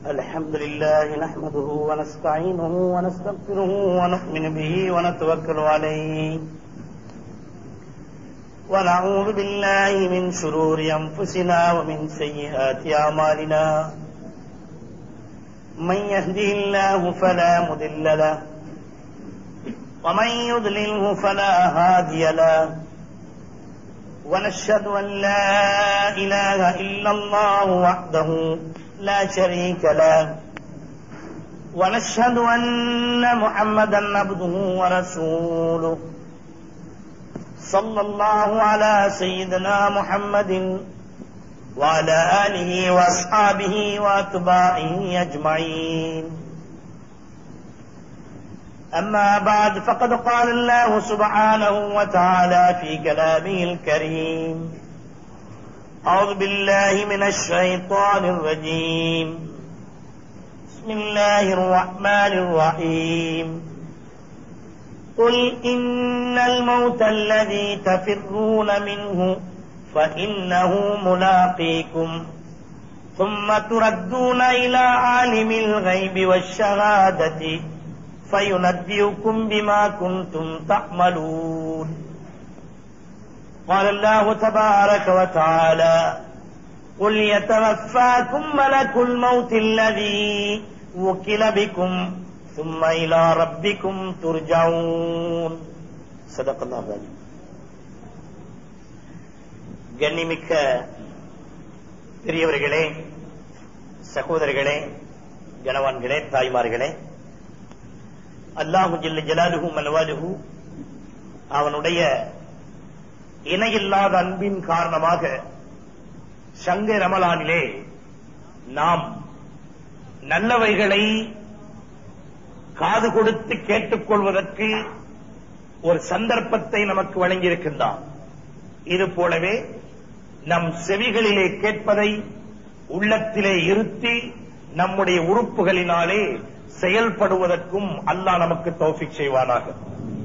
الحمد لله نحمده ونستعينه ونستغفره ونؤمن به ونتوكل عليه ونعوذ بالله من شرور أنفسنا ومن سيئات أعمالنا من يهده الله فلا مضل له ومن يضلله فلا هادي له ونشهد أن لا إله إلا الله وحده لا شريك له ونشهد أن محمدا عبده ورسوله صلى الله على سيدنا محمد وعلى آله وأصحابه وأتباعه أجمعين أما بعد فقد قال الله سبحانه وتعالى في كلامه الكريم أعوذ بالله من الشيطان الرجيم بسم الله الرحمن الرحيم قل إن الموت الذي تفرون منه فإنه ملاقيكم ثم تردون إلى عالم الغيب والشهادة فينبئكم بما كنتم تعملون قال الله تبارك وتعالى قل يتوفاكم ملك الموت الذي وكل بكم ثم إلى ربكم ترجعون صدق الله العظيم கண்ணிமிக்க பெரியவர்களே சகோதரர்களே கணவான்களே தாய்மார்களே அல்லாஹு ஜில்ல ஜலாலுஹு மல்வாலுஹு அவனுடைய இணையில்லாத அன்பின் காரணமாக சங்க ரமலானிலே நாம் நல்லவைகளை காது கொடுத்து கேட்டுக்கொள்வதற்கு ஒரு சந்தர்ப்பத்தை நமக்கு வழங்கியிருக்கின்றான் இது போலவே நம் செவிகளிலே கேட்பதை உள்ளத்திலே இருத்தி நம்முடைய உறுப்புகளினாலே செயல்படுவதற்கும் அல்லாஹ் நமக்கு தௌஃபிக் செய்வானாக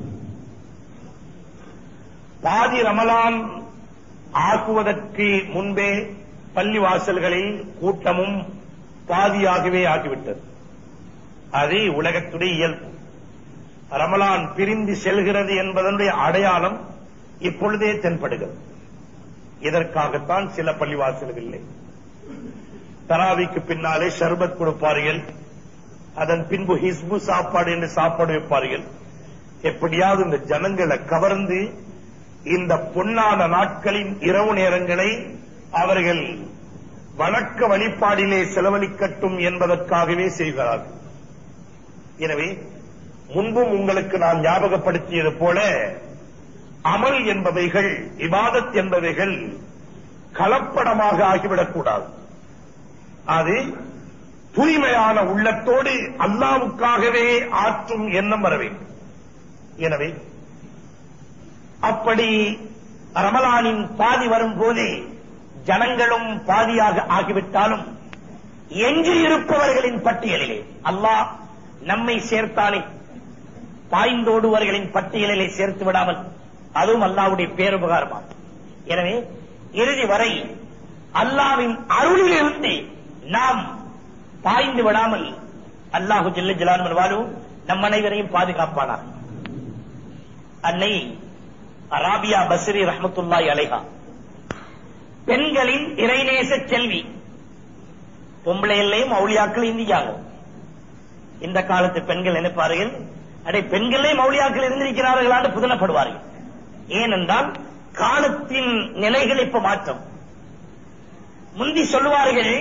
பாதி ரமலான் ஆக்குவதற்கு முன்பே பள்ளி வாசல்களில் கூட்டமும் பாதியாகவே ஆகிவிட்டது அது உலகத்துடைய இயல்பு ரமலான் பிரிந்து செல்கிறது என்பதனுடைய அடையாளம் இப்பொழுதே தென்படுகிறது இதற்காகத்தான் சில பள்ளிவாசல்கள் இல்லை தராவிக்கு பின்னாலே ஷர்பத் கொடுப்பார்கள் அதன் பின்பு ஹிஸ்பு சாப்பாடு என்று சாப்பாடு வைப்பார்கள் எப்படியாவது இந்த ஜனங்களை கவர்ந்து இந்த பொன்னான நாட்களின் இரவு நேரங்களை அவர்கள் வணக்க வழிபாடிலே செலவழிக்கட்டும் என்பதற்காகவே செய்கிறார்கள் எனவே முன்பும் உங்களுக்கு நான் ஞாபகப்படுத்தியது போல அமல் என்பவைகள் இபாதத் என்பவைகள் கலப்படமாக ஆகிவிடக்கூடாது அது தூய்மையான உள்ளத்தோடு அல்லாவுக்காகவே ஆற்றும் எண்ணம் வர வேண்டும் எனவே அப்படி ரமலானின் பாதி வரும் போதே ஜனங்களும் பாதியாக ஆகிவிட்டாலும் எஞ்சி இருப்பவர்களின் பட்டியலிலே அல்லாஹ் நம்மை சேர்த்தானே பாய்ந்தோடுவர்களின் பட்டியலிலே சேர்த்து விடாமல் அதுவும் அல்லாவுடைய பேருபகாரமா எனவே இறுதி வரை அல்லாவின் அருளிலிருந்து நாம் பாய்ந்து விடாமல் அல்லாஹு ஜில்ல ஜலான் வாழும் நம் அனைவரையும் பாதுகாப்பானார் அன்னை அராபியா பஸ்ரி ரஹமத்துல்லாய் அலைஹா பெண்களின் இறைநேச செல்வி பொம்பளைகளையும் மௌலியாக்கள் இந்தியாங்க இந்த காலத்து பெண்கள் நினைப்பார்கள் அடே பெண்களே மௌலியாக்கள் இருந்திருக்கிறார்களான்னு புதனப்படுவார்கள் ஏனென்றால் காலத்தின் நிலைகள் இப்ப மாற்றம் முந்தி சொல்லுவார்கள்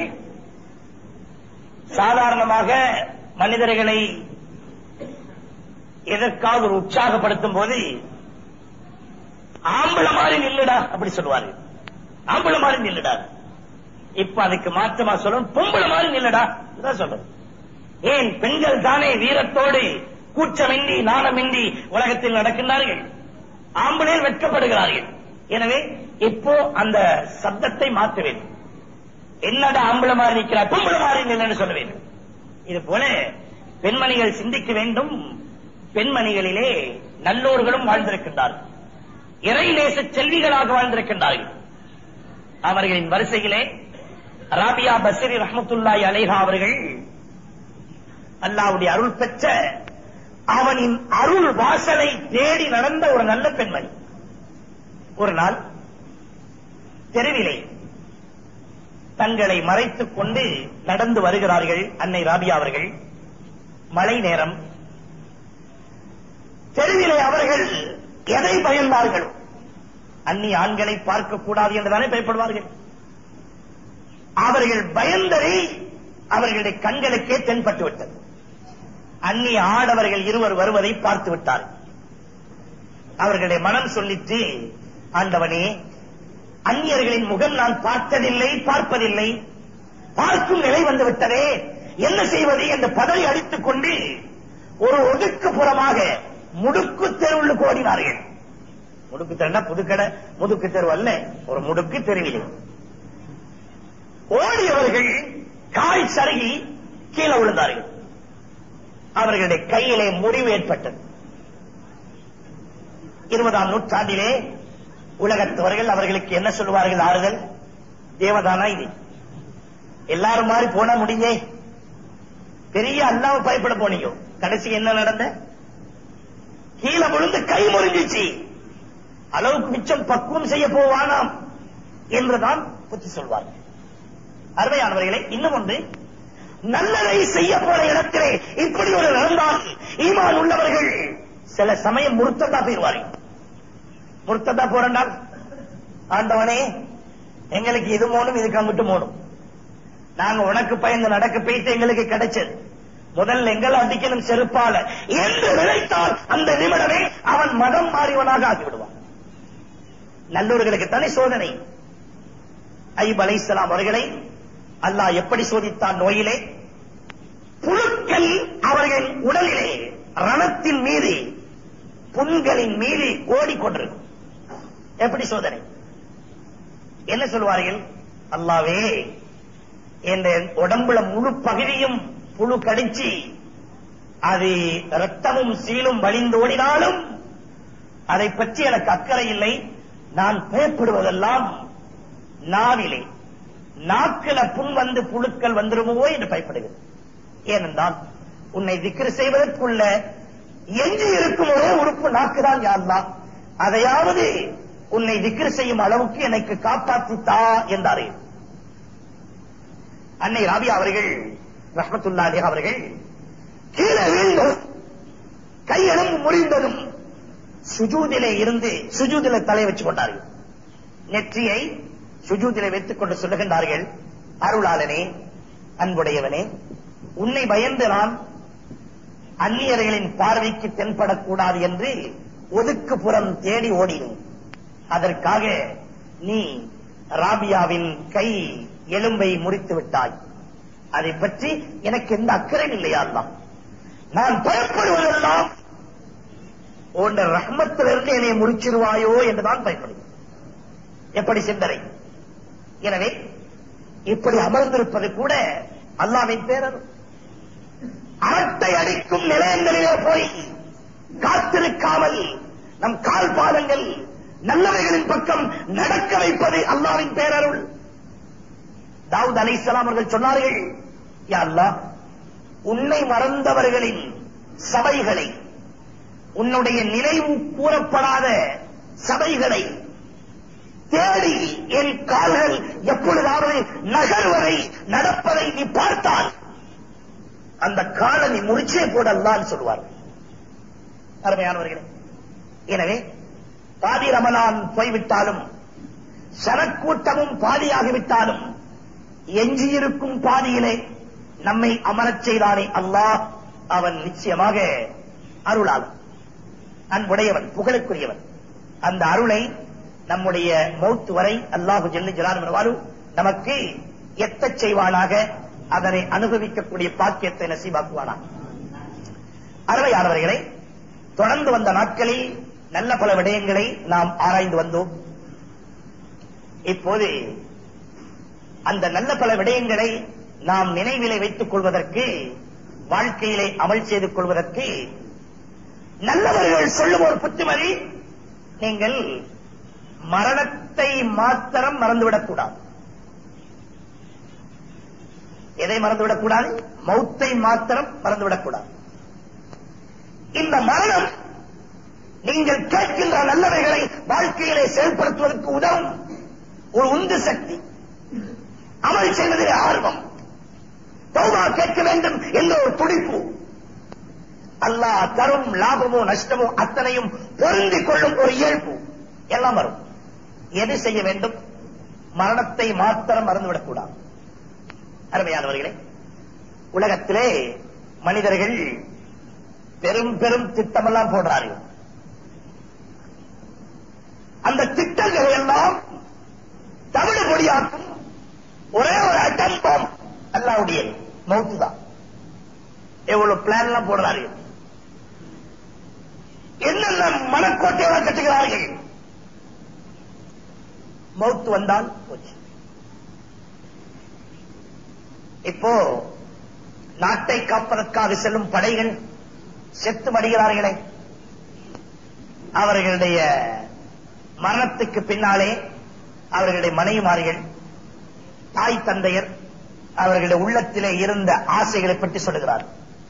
சாதாரணமாக மனிதர்களை எதற்காவது ஒரு உற்சாகப்படுத்தும் போது ஆம்பளை மாதிரி நில்லுடா அப்படி சொல்லுவாரு ஆம்பளை மாதிரி நில்லுடா இப்ப அதுக்கு மாற்றமா சொல்லணும் பொம்பளை மாதிரி நில்லுடா இதான் சொல்றது ஏன் பெண்கள் தானே வீரத்தோடு கூச்சமின்றி நாணமின்றி உலகத்தில் நடக்கின்றார்கள் ஆம்பளையில் வெட்கப்படுகிறார்கள் எனவே இப்போ அந்த சப்தத்தை மாற்ற வேண்டும் என்னடா ஆம்பளை மாதிரி நிற்கிறார் பொம்பளை மாதிரி நில்லுன்னு சொல்ல வேண்டும் இது போல பெண்மணிகள் சிந்திக்க வேண்டும் பெண்மணிகளிலே நல்லோர்களும் வாழ்ந்திருக்கின்றார்கள் இறைநேச செல்விகளாக வாழ்ந்திருக்கின்றார்கள் அவர்களின் வரிசையிலே ராபியா பஸ்ரி ரஹமத்துல்லாய் அலைஹா அவர்கள் அல்லாவுடைய அருள் பெற்ற அவனின் அருள் வாசலை தேடி நடந்த ஒரு நல்ல பெண்மணி ஒரு நாள் தெருவிலே தங்களை மறைத்துக் கொண்டு நடந்து வருகிறார்கள் அன்னை ராபியா அவர்கள் மழை நேரம் தெருவிலே அவர்கள் எதை பயந்தார்களோ அந்நிய ஆண்களை பார்க்க கூடாது என்றுதானே பயப்படுவார்கள் அவர்கள் பயந்ததை அவர்களுடைய கண்களுக்கே தென்பட்டு விட்டது அந்நிய ஆடவர்கள் இருவர் வருவதை பார்த்து விட்டார் அவர்களுடைய மனம் சொல்லிட்டு ஆண்டவனே அந்நியர்களின் முகம் நான் பார்த்ததில்லை பார்ப்பதில்லை பார்க்கும் நிலை வந்து விட்டதே என்ன செய்வது என்று பதவி அடித்துக் கொண்டு ஒரு ஒதுக்குப்புறமாக முடுக்கு தெருவுள் ஓடினார்கள் முடுக்கு தெருனா புதுக்கடை முதுக்கு தெரு அல்ல ஒரு முடுக்கு தெருவிலே ஓடியவர்கள் காய் சருகி கீழே விழுந்தார்கள் அவர்களுடைய கையிலே முறிவு ஏற்பட்டது இருபதாம் நூற்றாண்டிலே உலகத்தவர்கள் அவர்களுக்கு என்ன சொல்லுவார்கள் ஆறுதல் தேவதானா இது எல்லாரும் மாதிரி போனா முடியே பெரிய அல்லாம பயப்பட போனீங்க கடைசி என்ன நடந்த கீழே விழுந்து கை முறிஞ்சிச்சு அளவுக்கு மிச்சம் பக்குவம் செய்ய போவானாம் என்றுதான் புத்தி சொல்வார்கள் அருமையானவர்களே இன்னும் ஒன்று நல்லதை செய்ய போற இடத்திலே இப்படி ஒரு நடந்தால் ஈமான் உள்ளவர்கள் சில சமயம் முருத்ததா போயிருவார்கள் முருத்ததா போறண்டால் ஆண்டவனே எங்களுக்கு இது மூணும் இதுக்கு அங்கிட்டு மூணும் நாங்க உனக்கு பயந்து நடக்க போயிட்டு எங்களுக்கு கிடைச்சது முதல்ல எங்களை அடிக்கணும் செருப்பால என்று நினைத்தால் அந்த நிமிடமே அவன் மதம் மாறியவனாக ஆகிவிடுவான் நல்லோர்களுக்கு தானே சோதனை ஐப் அலைசலாம் அவர்களை அல்லாஹ் எப்படி சோதித்தான் நோயிலே புழுக்கள் அவர்கள் உடலிலே ரணத்தின் மீது புண்களின் மீது ஓடிக்கொண்டிருக்கும் எப்படி சோதனை என்ன சொல்வார்கள் அல்லாவே என்ற உடம்புல முழு பகுதியும் புழு கடிச்சு அது ரத்தமும் சீலும் வழிந்தோடினாலும் அதை பற்றி எனக்கு அக்கறை இல்லை நான் பயப்படுவதெல்லாம் நாவிலே நாக்கில புண் வந்து புழுக்கள் வந்துருமோ என்று பயப்படுகிறது ஏனென்றால் உன்னை திக்ரு செய்வதற்குள்ள எஞ்சி இருக்கும் ஒரே உறுப்பு நாக்குதான் யாருலாம் அதையாவது உன்னை திக்ரு செய்யும் அளவுக்கு எனக்கு காப்பாற்றித்தா என்றாரே அன்னை ராபியா அவர்கள் ரஹமத்துல்லா அலி அவர்கள் கீழே வீழ்ந்ததும் கையெழும்பு முறிந்ததும் சுஜூதிலே இருந்து சுஜூதில தலை வச்சு கொண்டார்கள் நெற்றியை சுஜூதிலே வைத்துக் கொண்டு சொல்லுகின்றார்கள் அருளாளனே அன்புடையவனே உன்னை பயந்து நான் அந்நியர்களின் பார்வைக்கு தென்படக்கூடாது என்று ஒதுக்குப்புறம் தேடி ஓடினேன் அதற்காக நீ ராபியாவின் கை எலும்பை முறித்து விட்டாய் அதை பற்றி எனக்கு எந்த அக்கறை இல்லையா அல்லாஹ்? நான் பயப்படுவதெல்லாம் உன் ரஹ்மத்திலிருந்து என்னை முறிச்சிருவாயோ என்றுதான் பயப்படுகிறேன் எப்படி சிந்தனை எனவே இப்படி அமர்ந்திருப்பது கூட அல்லாவின் பேரர் அரட்டை அடிக்கும் நிலையங்களிலே போய் காத்திருக்காமல் நம் கால் பாதங்கள் நல்லவைகளின் பக்கம் நடக்க வைப்பது அல்லாவின் பேரருள் தாவூத் அலைஹிஸ்ஸலாம் அவர்கள் சொன்னார்கள் யா அல்லாஹ் உன்னை மறந்தவர்களின் சபைகளை உன்னுடைய நினைவு கூறப்படாத சபைகளை தேடி என் கால்கள் எப்பொழுதாவது நகர்வதை நடப்பதை நீ பார்த்தால் அந்த காலை நீ முடிச்சே போடலான்னு சொல்லுவார்கள் அருமையானவர்களே எனவே பாதி ரமலான் போய்விட்டாலும் சனக்கூட்டமும் பாதியாகிவிட்டாலும் எஞ்சியிருக்கும் பாதியிலே நம்மை அமரச் செய்தானே அல்லாஹ் அவன் நிச்சயமாக அருளாளன் அன்புடையவன் புகழுக்குரியவன் அந்த அருளை நம்முடைய மௌத்து வரை அல்லாஹு ஜெல்லு ஜலாலு நமக்கு எத்தச் செய்வானாக அதனை அனுபவிக்கக்கூடிய பாக்கியத்தை நசீபாக்குவானாக அருமையானவர்களை தொடர்ந்து வந்த நாட்களில் நல்ல பல விடயங்களை நாம் ஆராய்ந்து வந்தோம் இப்போது அந்த நல்ல பல விடயங்களை நாம் நினைவிலே வைத்துக் கொள்வதற்கு வாழ்க்கையிலே அமல் செய்து கொள்வதற்கு நல்லவர்கள் சொல்லும் ஒரு புத்திமதி நீங்கள் மரணத்தை மாத்திரம் மறந்துவிடக் கூடாது எதை மறந்துவிடக் கூடாது மௌத்தை மாத்திரம் மறந்துவிடக் கூடாது இந்த மரணம் நீங்கள் கேட்கின்ற நல்லவைகளை வாழ்க்கையிலே செயல்படுத்துவதற்கு உதவும் ஒரு உந்து சக்தி அமல் செய்வதிலே ஆர்வம் தௌபா கேட்க வேண்டும் என்ற ஒரு துடிப்பு அல்லாஹ் தரும் லாபமோ நஷ்டமோ அத்தனையும் பொருந்திக் கொள்ளும் ஒரு இயல்பு எல்லாம் வரும் எது செய்ய வேண்டும் மரணத்தை மாத்திரம் மறந்துவிடக் கூடாது அருமையானவர்களே உலகத்திலே மனிதர்கள் பெரும் பெரும் திட்டமெல்லாம் போடுறார்கள் அந்த திட்டங்களை எல்லாம் தமிழ் மொழியாக்கும் ஒரே ஒரு அட்டம்பம் அல்லாவுடைய மௌத்து தான் எவ்வளவு பிளான் எல்லாம் போடுறார்கள் என்னென்ன மனக்கோட்டையோட கட்டுகிறார்கள் மௌத்து வந்தால் போச்சு இப்போ நாட்டை காப்பதற்காக செல்லும் படைகள் செத்து மடிகிறார்களே அவர்களுடைய மரணத்துக்கு பின்னாலே அவர்களுடைய மனைவிமார்கள் தாய் தந்தையர் அவர்களுடைய உள்ளத்திலே இருந்த ஆசைகளை பற்றி சொல்லுகிறார்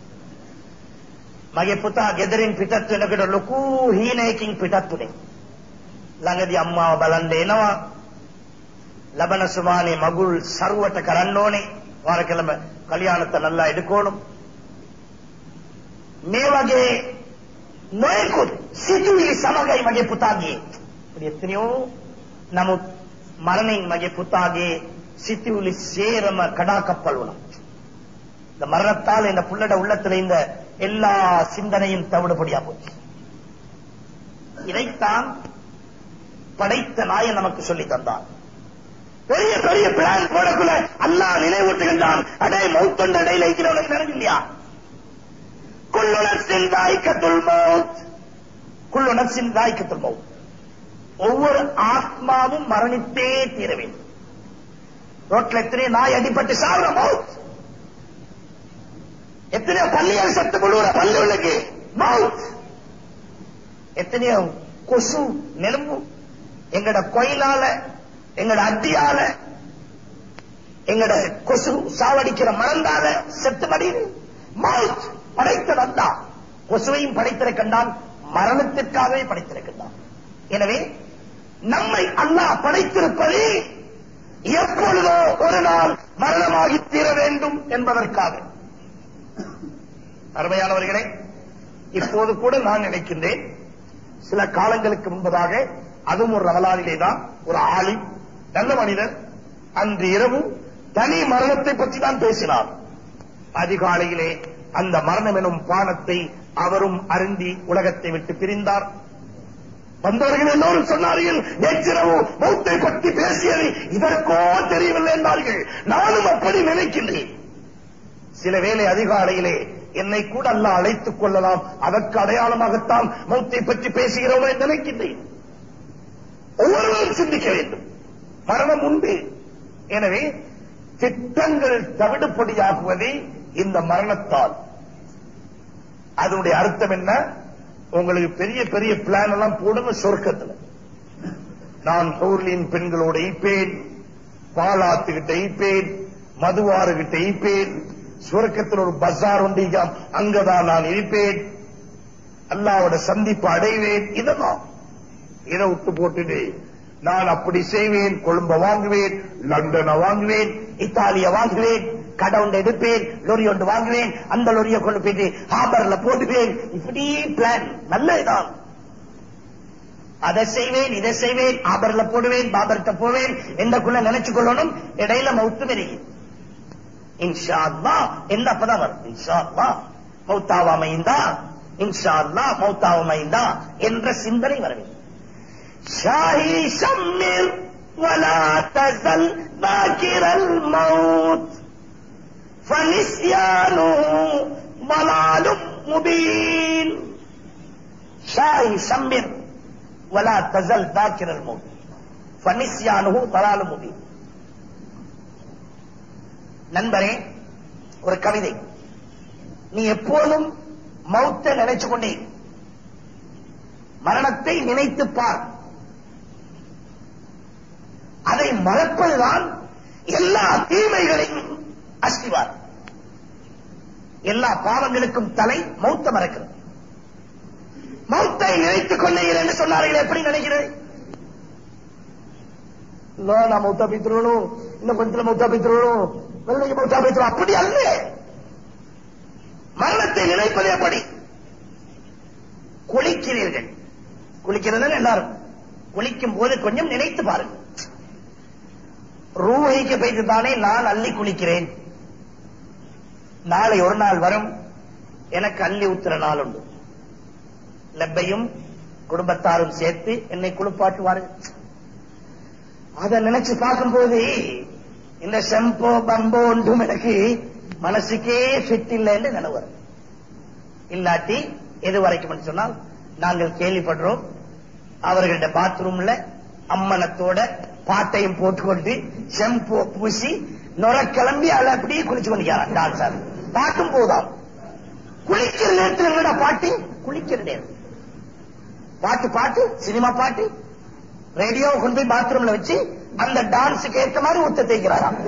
මගේ පුතා ගෙදරින් පිටත් වෙනකොට ලොකු හීනයකින් පිටත් උනේ. ළඟදී අම්මාව බලන්න එනවා. ලබන සුමානේ මගුල් සරුවට කරන්න ඕනේ. வாரக்கிழமை கல்யாணத்தை நல்லா எடுக்கணும் මේ වගේ නොයෙකුත් සිතුවිලි සමගයි මගේ පුතාගේ இப்படி எத்தனையோ නමුත් මරණින් මගේ පුතාගේ සිතුවිලி சேரம கடாக்கப்பல் වුණා இந்த மரணத்தால் இந்த புள்ளட உள்ளத்துல இந்த எல்லா சிந்தனையும் தவிடுபடியா போச்சு இதைத்தான் படைத்த நாயன் நமக்கு சொல்லி தந்தான் பெரிய பெரிய பிளான் போடக்குள்ள அல்லாஹ் நினைவூட்டுகின்றான் அடே மௌத்தொண்ட இடையில இருக்கிறவனுக்கு நினைவு இல்லையா குள்ளுணர்சின் தாய்க்கத்துள் மௌத் குள்ளுணர்சின் தாய்க்கத்துள் மௌத் ஒவ்வொரு ஆத்மாவும் மரணித்தே தீர வேண்டும் ரோட்ல எத்தனையோ நாய் அடிபட்டு சாவுற மௌத் எத்தனையோ பள்ளியால் சத்து முழுவற பல்லு உள்ளக்கு மவுத் எத்தனையோ கொசு நெரும்பு எங்கட கோயிலால எங்கட அத்தியால எங்கட கொசு சாவடிக்கிற மறந்தால செத்து மடியுது மவுத் படைத்ததல்லா கொசுவையும் படைத்திருக்கின்றான் மரணத்திற்காகவே படைத்திருக்கின்றான் எனவே நம்மை அல்லாஹ் படைத்திருப்பது எப்பொழுதோ ஒரு நாள் மரணமாகி தீர வேண்டும் என்பதற்காக அருமையானவர்களே இப்போது கூட நான் நினைக்கின்றேன் சில காலங்களுக்கு முன்பதாக அதுவும் ஒரு ரமலானிலே தான் ஒரு ஆலிம் நல்ல மனிதர் அன்று இரவு தனி மரணத்தை பற்றி தான் பேசினார் அதிகாலையிலே அந்த மரணம் எனும் பானத்தை அவரும் அருந்தி உலகத்தை விட்டு பிரிந்தார் வந்தவர்கள் எல்லோரும் சொன்னார்கள் நேற்றிரவு மௌத்தை பற்றி பேசியது இதற்கோ தெரியவில்லை என்றார்கள் நானும் அப்படி நினைக்கின்றேன் சில வேளை அதிகாலையிலே என்னை கூட அல்ல அழைத்துக் கொள்ளலாம் அதற்கு அடையாளமாகத்தான் மௌத்தை பற்றி பேசுகிறோம் என்று நினைக்கின்றேன் ஒவ்வொருவரும் சிந்திக்க வேண்டும் மரணம் உண்டு எனவே திட்டங்கள் தவிடுபடியாகுவதே இந்த மரணத்தால் அதனுடைய அர்த்தம் என்ன உங்களுக்கு பெரிய பெரிய பிளான் எல்லாம் போடுங்க சொர்க்கத்துல நான் ஹூர்லின் பெண்களோட ஈப்பேன் பாலாத்துக்கிட்ட ஈப்பேன் மதுவாறுகிட்ட ஈப்பேன் சுவர்க்கத்தில் ஒரு பஜார் உண்டிகாம் அங்கதான் நான் இருப்பேன் அல்லாவோட சந்திப்பு அடைவேன் இதெல்லாம் இதை விட்டு போட்டுட்டு நான் அப்படி செய்வேன் கொழும்ப வாங்குவேன் லண்டனை வாங்குவேன் இத்தாலிய வாங்குவேன் கடை ஒன்று எடுப்பேன் லொரி ஒன்று வாங்குவேன் அந்த லொரியை கொண்டு போயிட்டு ஹாபர்ல போடுவேன் இப்படி பிளான் நல்ல இதான் அதை செய்வேன் இதை செய்வேன் ஆபர்ல போடுவேன் பாபர்கிட்ட போவேன் எந்தக்குள்ள நினைச்சு கொள்ளணும் இடையில மவுத்து பெருகி இன்ஷா அல்லா எந்த அப்பதான் வரும் இன்ஷா அல்லா மௌத்தாவா மைந்தா இன்ஷா அல்லா மௌத்தாவா மைந்தா என்ற சிந்தனை வர வேண்டும் ஷாஹி ஷம்மிர் ولا تزل ذاكر الموت فنسيانه ضلال مبين شاهي شمر ولا تزل ذاكر الموت فنسيانه ضلال مبين நண்பரே ஒரு கவிதை நீ எப்போதும் மௌத்த நினைச்சு கொண்டே இரு. மரணத்தை நினைத்து பார் அதை மறப்பதுதான் எல்லா தீமைகளையும் அஸ்திவாரம் எல்லா பாவங்களுக்கும் தலை மௌத்த மறக்கிறது மௌத்தை நினைத்துக் கொண்டீர்கள் என்று சொன்னார்கள் எப்படி நினைக்கிறது இல்ல, நான் மௌத்தா பித்துறணும் இன்னும் கொஞ்சத்துல மௌத்தா பித்துறணும் வெள்ளைக்கு மௌத்தா பித்துறோம் அப்படி அல்ல மரணத்தை நினைப்பது எப்படி குளிக்கிறீர்கள் குளிக்கிறது எல்லாரும் குளிக்கும் போது கொஞ்சம் நினைத்து பாருங்கள் ரூஹைக்கு போயிட்டு தானே நான் அள்ளி குளிக்கிறேன் நாளை ஒரு நாள் வரும் எனக்கு அள்ளி ஊத்துற நாள் உண்டு லெப்பையும் குடும்பத்தாரும் சேர்த்து என்னை குளிப்பாட்டுவார்கள் அதை நினைச்சு பார்க்கும்போது இந்த செம்போ பம்போ ஒன்றும் எனக்கு மனசுக்கே ஃபிட் இல்லைன்னு நினைவு வரும். இல்லாட்டி எது வரைக்கும் சொன்னால் நாங்கள் கேள்விப்படுறோம் அவர்களுடைய பாத்ரூம்ல அம்மனத்தோட பாட்டையும் போட்டுக்கொண்டு ஷெம்பு பூசி நுர கிளம்பி அதை அப்படியே குளிச்சு கொண்டிருக்கிறான் டான்சர் பாட்டும் போதாம் குளிக்கிற நேரத்தில் என்னடா பாட்டு குளிக்கிற நேரம் பாட்டு பாட்டு சினிமா பாட்டு ரேடியோ கொண்டு போய் பாத்ரூம்ல வச்சு அந்த டான்ஸுக்கு ஏற்ற மாதிரி ஊத்த தேய்க்கிறாராம்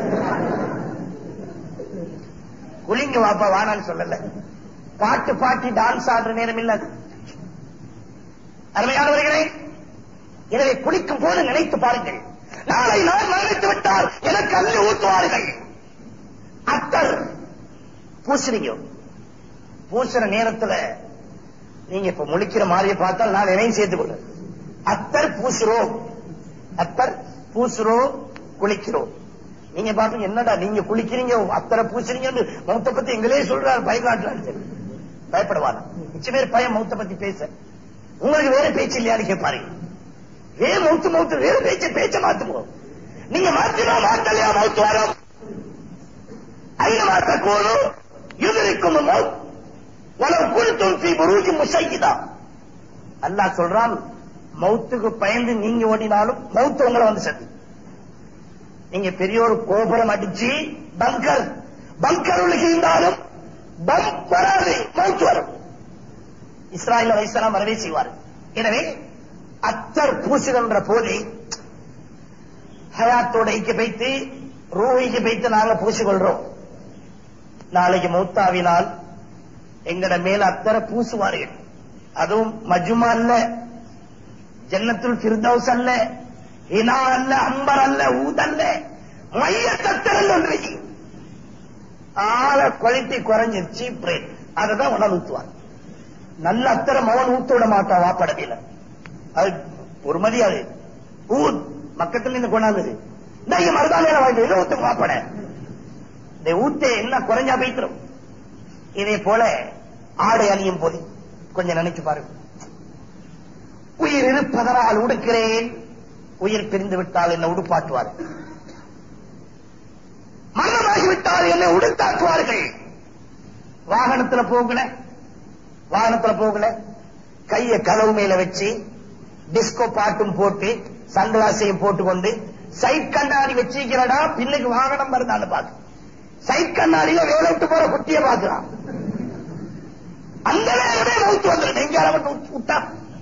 குளிங்க வாப்பா வானான்னு சொல்லல பாட்டு பாட்டி டான்ஸ் ஆடுற நேரம் இல்ல அது. அருமையானவர்களே எனவே குளிக்கும் போது நினைத்து பாருங்கள் நாளை நான் மரணித்து விட்டால் எனக்கு அள்ளி ஊற்றுவார்கள் அத்தர் பூசுறீங்க பூசுற நேரத்துல நீங்க இப்ப முழிக்கிற மாதிரியை பார்த்தால் நான் நினைவு சேர்த்துக் கொள்றேன் அத்தர் பூசுறோம் அத்தர் பூசுறோம் குளிக்கிறோம் நீங்க பாப்பீங்க என்னடா நீங்க குளிக்கிறீங்க அத்தரை பூசுறீங்கன்னு மௌத்த பத்தி எங்களே சொல்றாரு பயக்காட்டுறாரு சரி பயப்படுவாங்க மிச்ச பேர் பயம் மௌத்த பத்தி பேச உங்களுக்கு வேற பேச்சு இல்லையான்னு கேட்பாரு ஏன் மௌத்து மௌத்து வேற பேச்ச பேச்ச மாத்துவோம் நீங்க மாத்தினா மாத்தலையா மௌத்து வரும் ஐந்து மாத்த கோலும் யுதரிக்கும் மௌத் உலக குழுத்தும் பி புரூஜி முசையிதா அல்லாஹ் சொல்றான் மௌத்துக்கு பயந்து நீங்க ஓடினாலும் மௌத்து உங்களை வந்து சதி நீங்க பெரிய ஒரு கோபுரம் அடிச்சு பங்கர் பங்கர் இருந்தாலும் பம் வராது மௌத்து வரும் இஸ்ராயல் அலைசலாம் வரவே செய்வார் எனவே அத்தர் பூசுகின்ற போது ஹயாத்தோட ஐக்கிய வைத்து ரூஹைக்கு வைத்து நாங்க பூசிக்கொள்றோம் நாளைக்கு மௌத்தாவினால் எங்கட மேல அத்தரை பூசுவார்கள் அதுவும் மஜுமா அல்ல ஜன்னத்துல் ஃபிர்தௌஸ் அல்ல இனா அல்ல அம்பர் அல்ல ஊதல்ல மைய தத்தரல் ஒன்று ஆள குவாலிட்டி குறைஞ்சு சீப் ரேட் அதை தான் உணவு ஊத்துவார் நல்ல அத்தரை மவன் ஊத்த விட மாட்டான் வாப்படவில அது ஒரு மதியாது ஊத் பக்கத்துல இருந்து கொண்டாந்தது இந்த இங்க மருதாமையில வாங்கி இதை ஊத்து வாப்பட இந்த ஊத்தே என்ன குறைஞ்சா போய்க்கிறோம் இதே போல ஆடை அணியும் போது கொஞ்சம் நினைச்சு பாருங்க உயிர் இருப்பதனால் உடுக்கிறேன் உயிர் பிரிந்து விட்டால் என்ன உடுப்பாட்டுவார் மரணமாகிவிட்டால் என்னை உடுத்தாக்குவார்கள் வாகனத்துல போகல வாகனத்துல போகல கைய கதவு மேல வச்சு டிஸ்கோ பாட்டும் போட்டு சன்கிளாஸையும் போட்டுக்கொண்டு சைட் கண்ணாடி வச்சிருக்கிறடா பின்னுக்கு வாகனம் வருதான்னு பாக்கு சைட் கண்ணாடியில வேலை விட்டு போற குட்டிய பாக்குறான் அந்த நேரமே மௌத்து வந்துடும் எங்கேயால மட்டும் விட்டா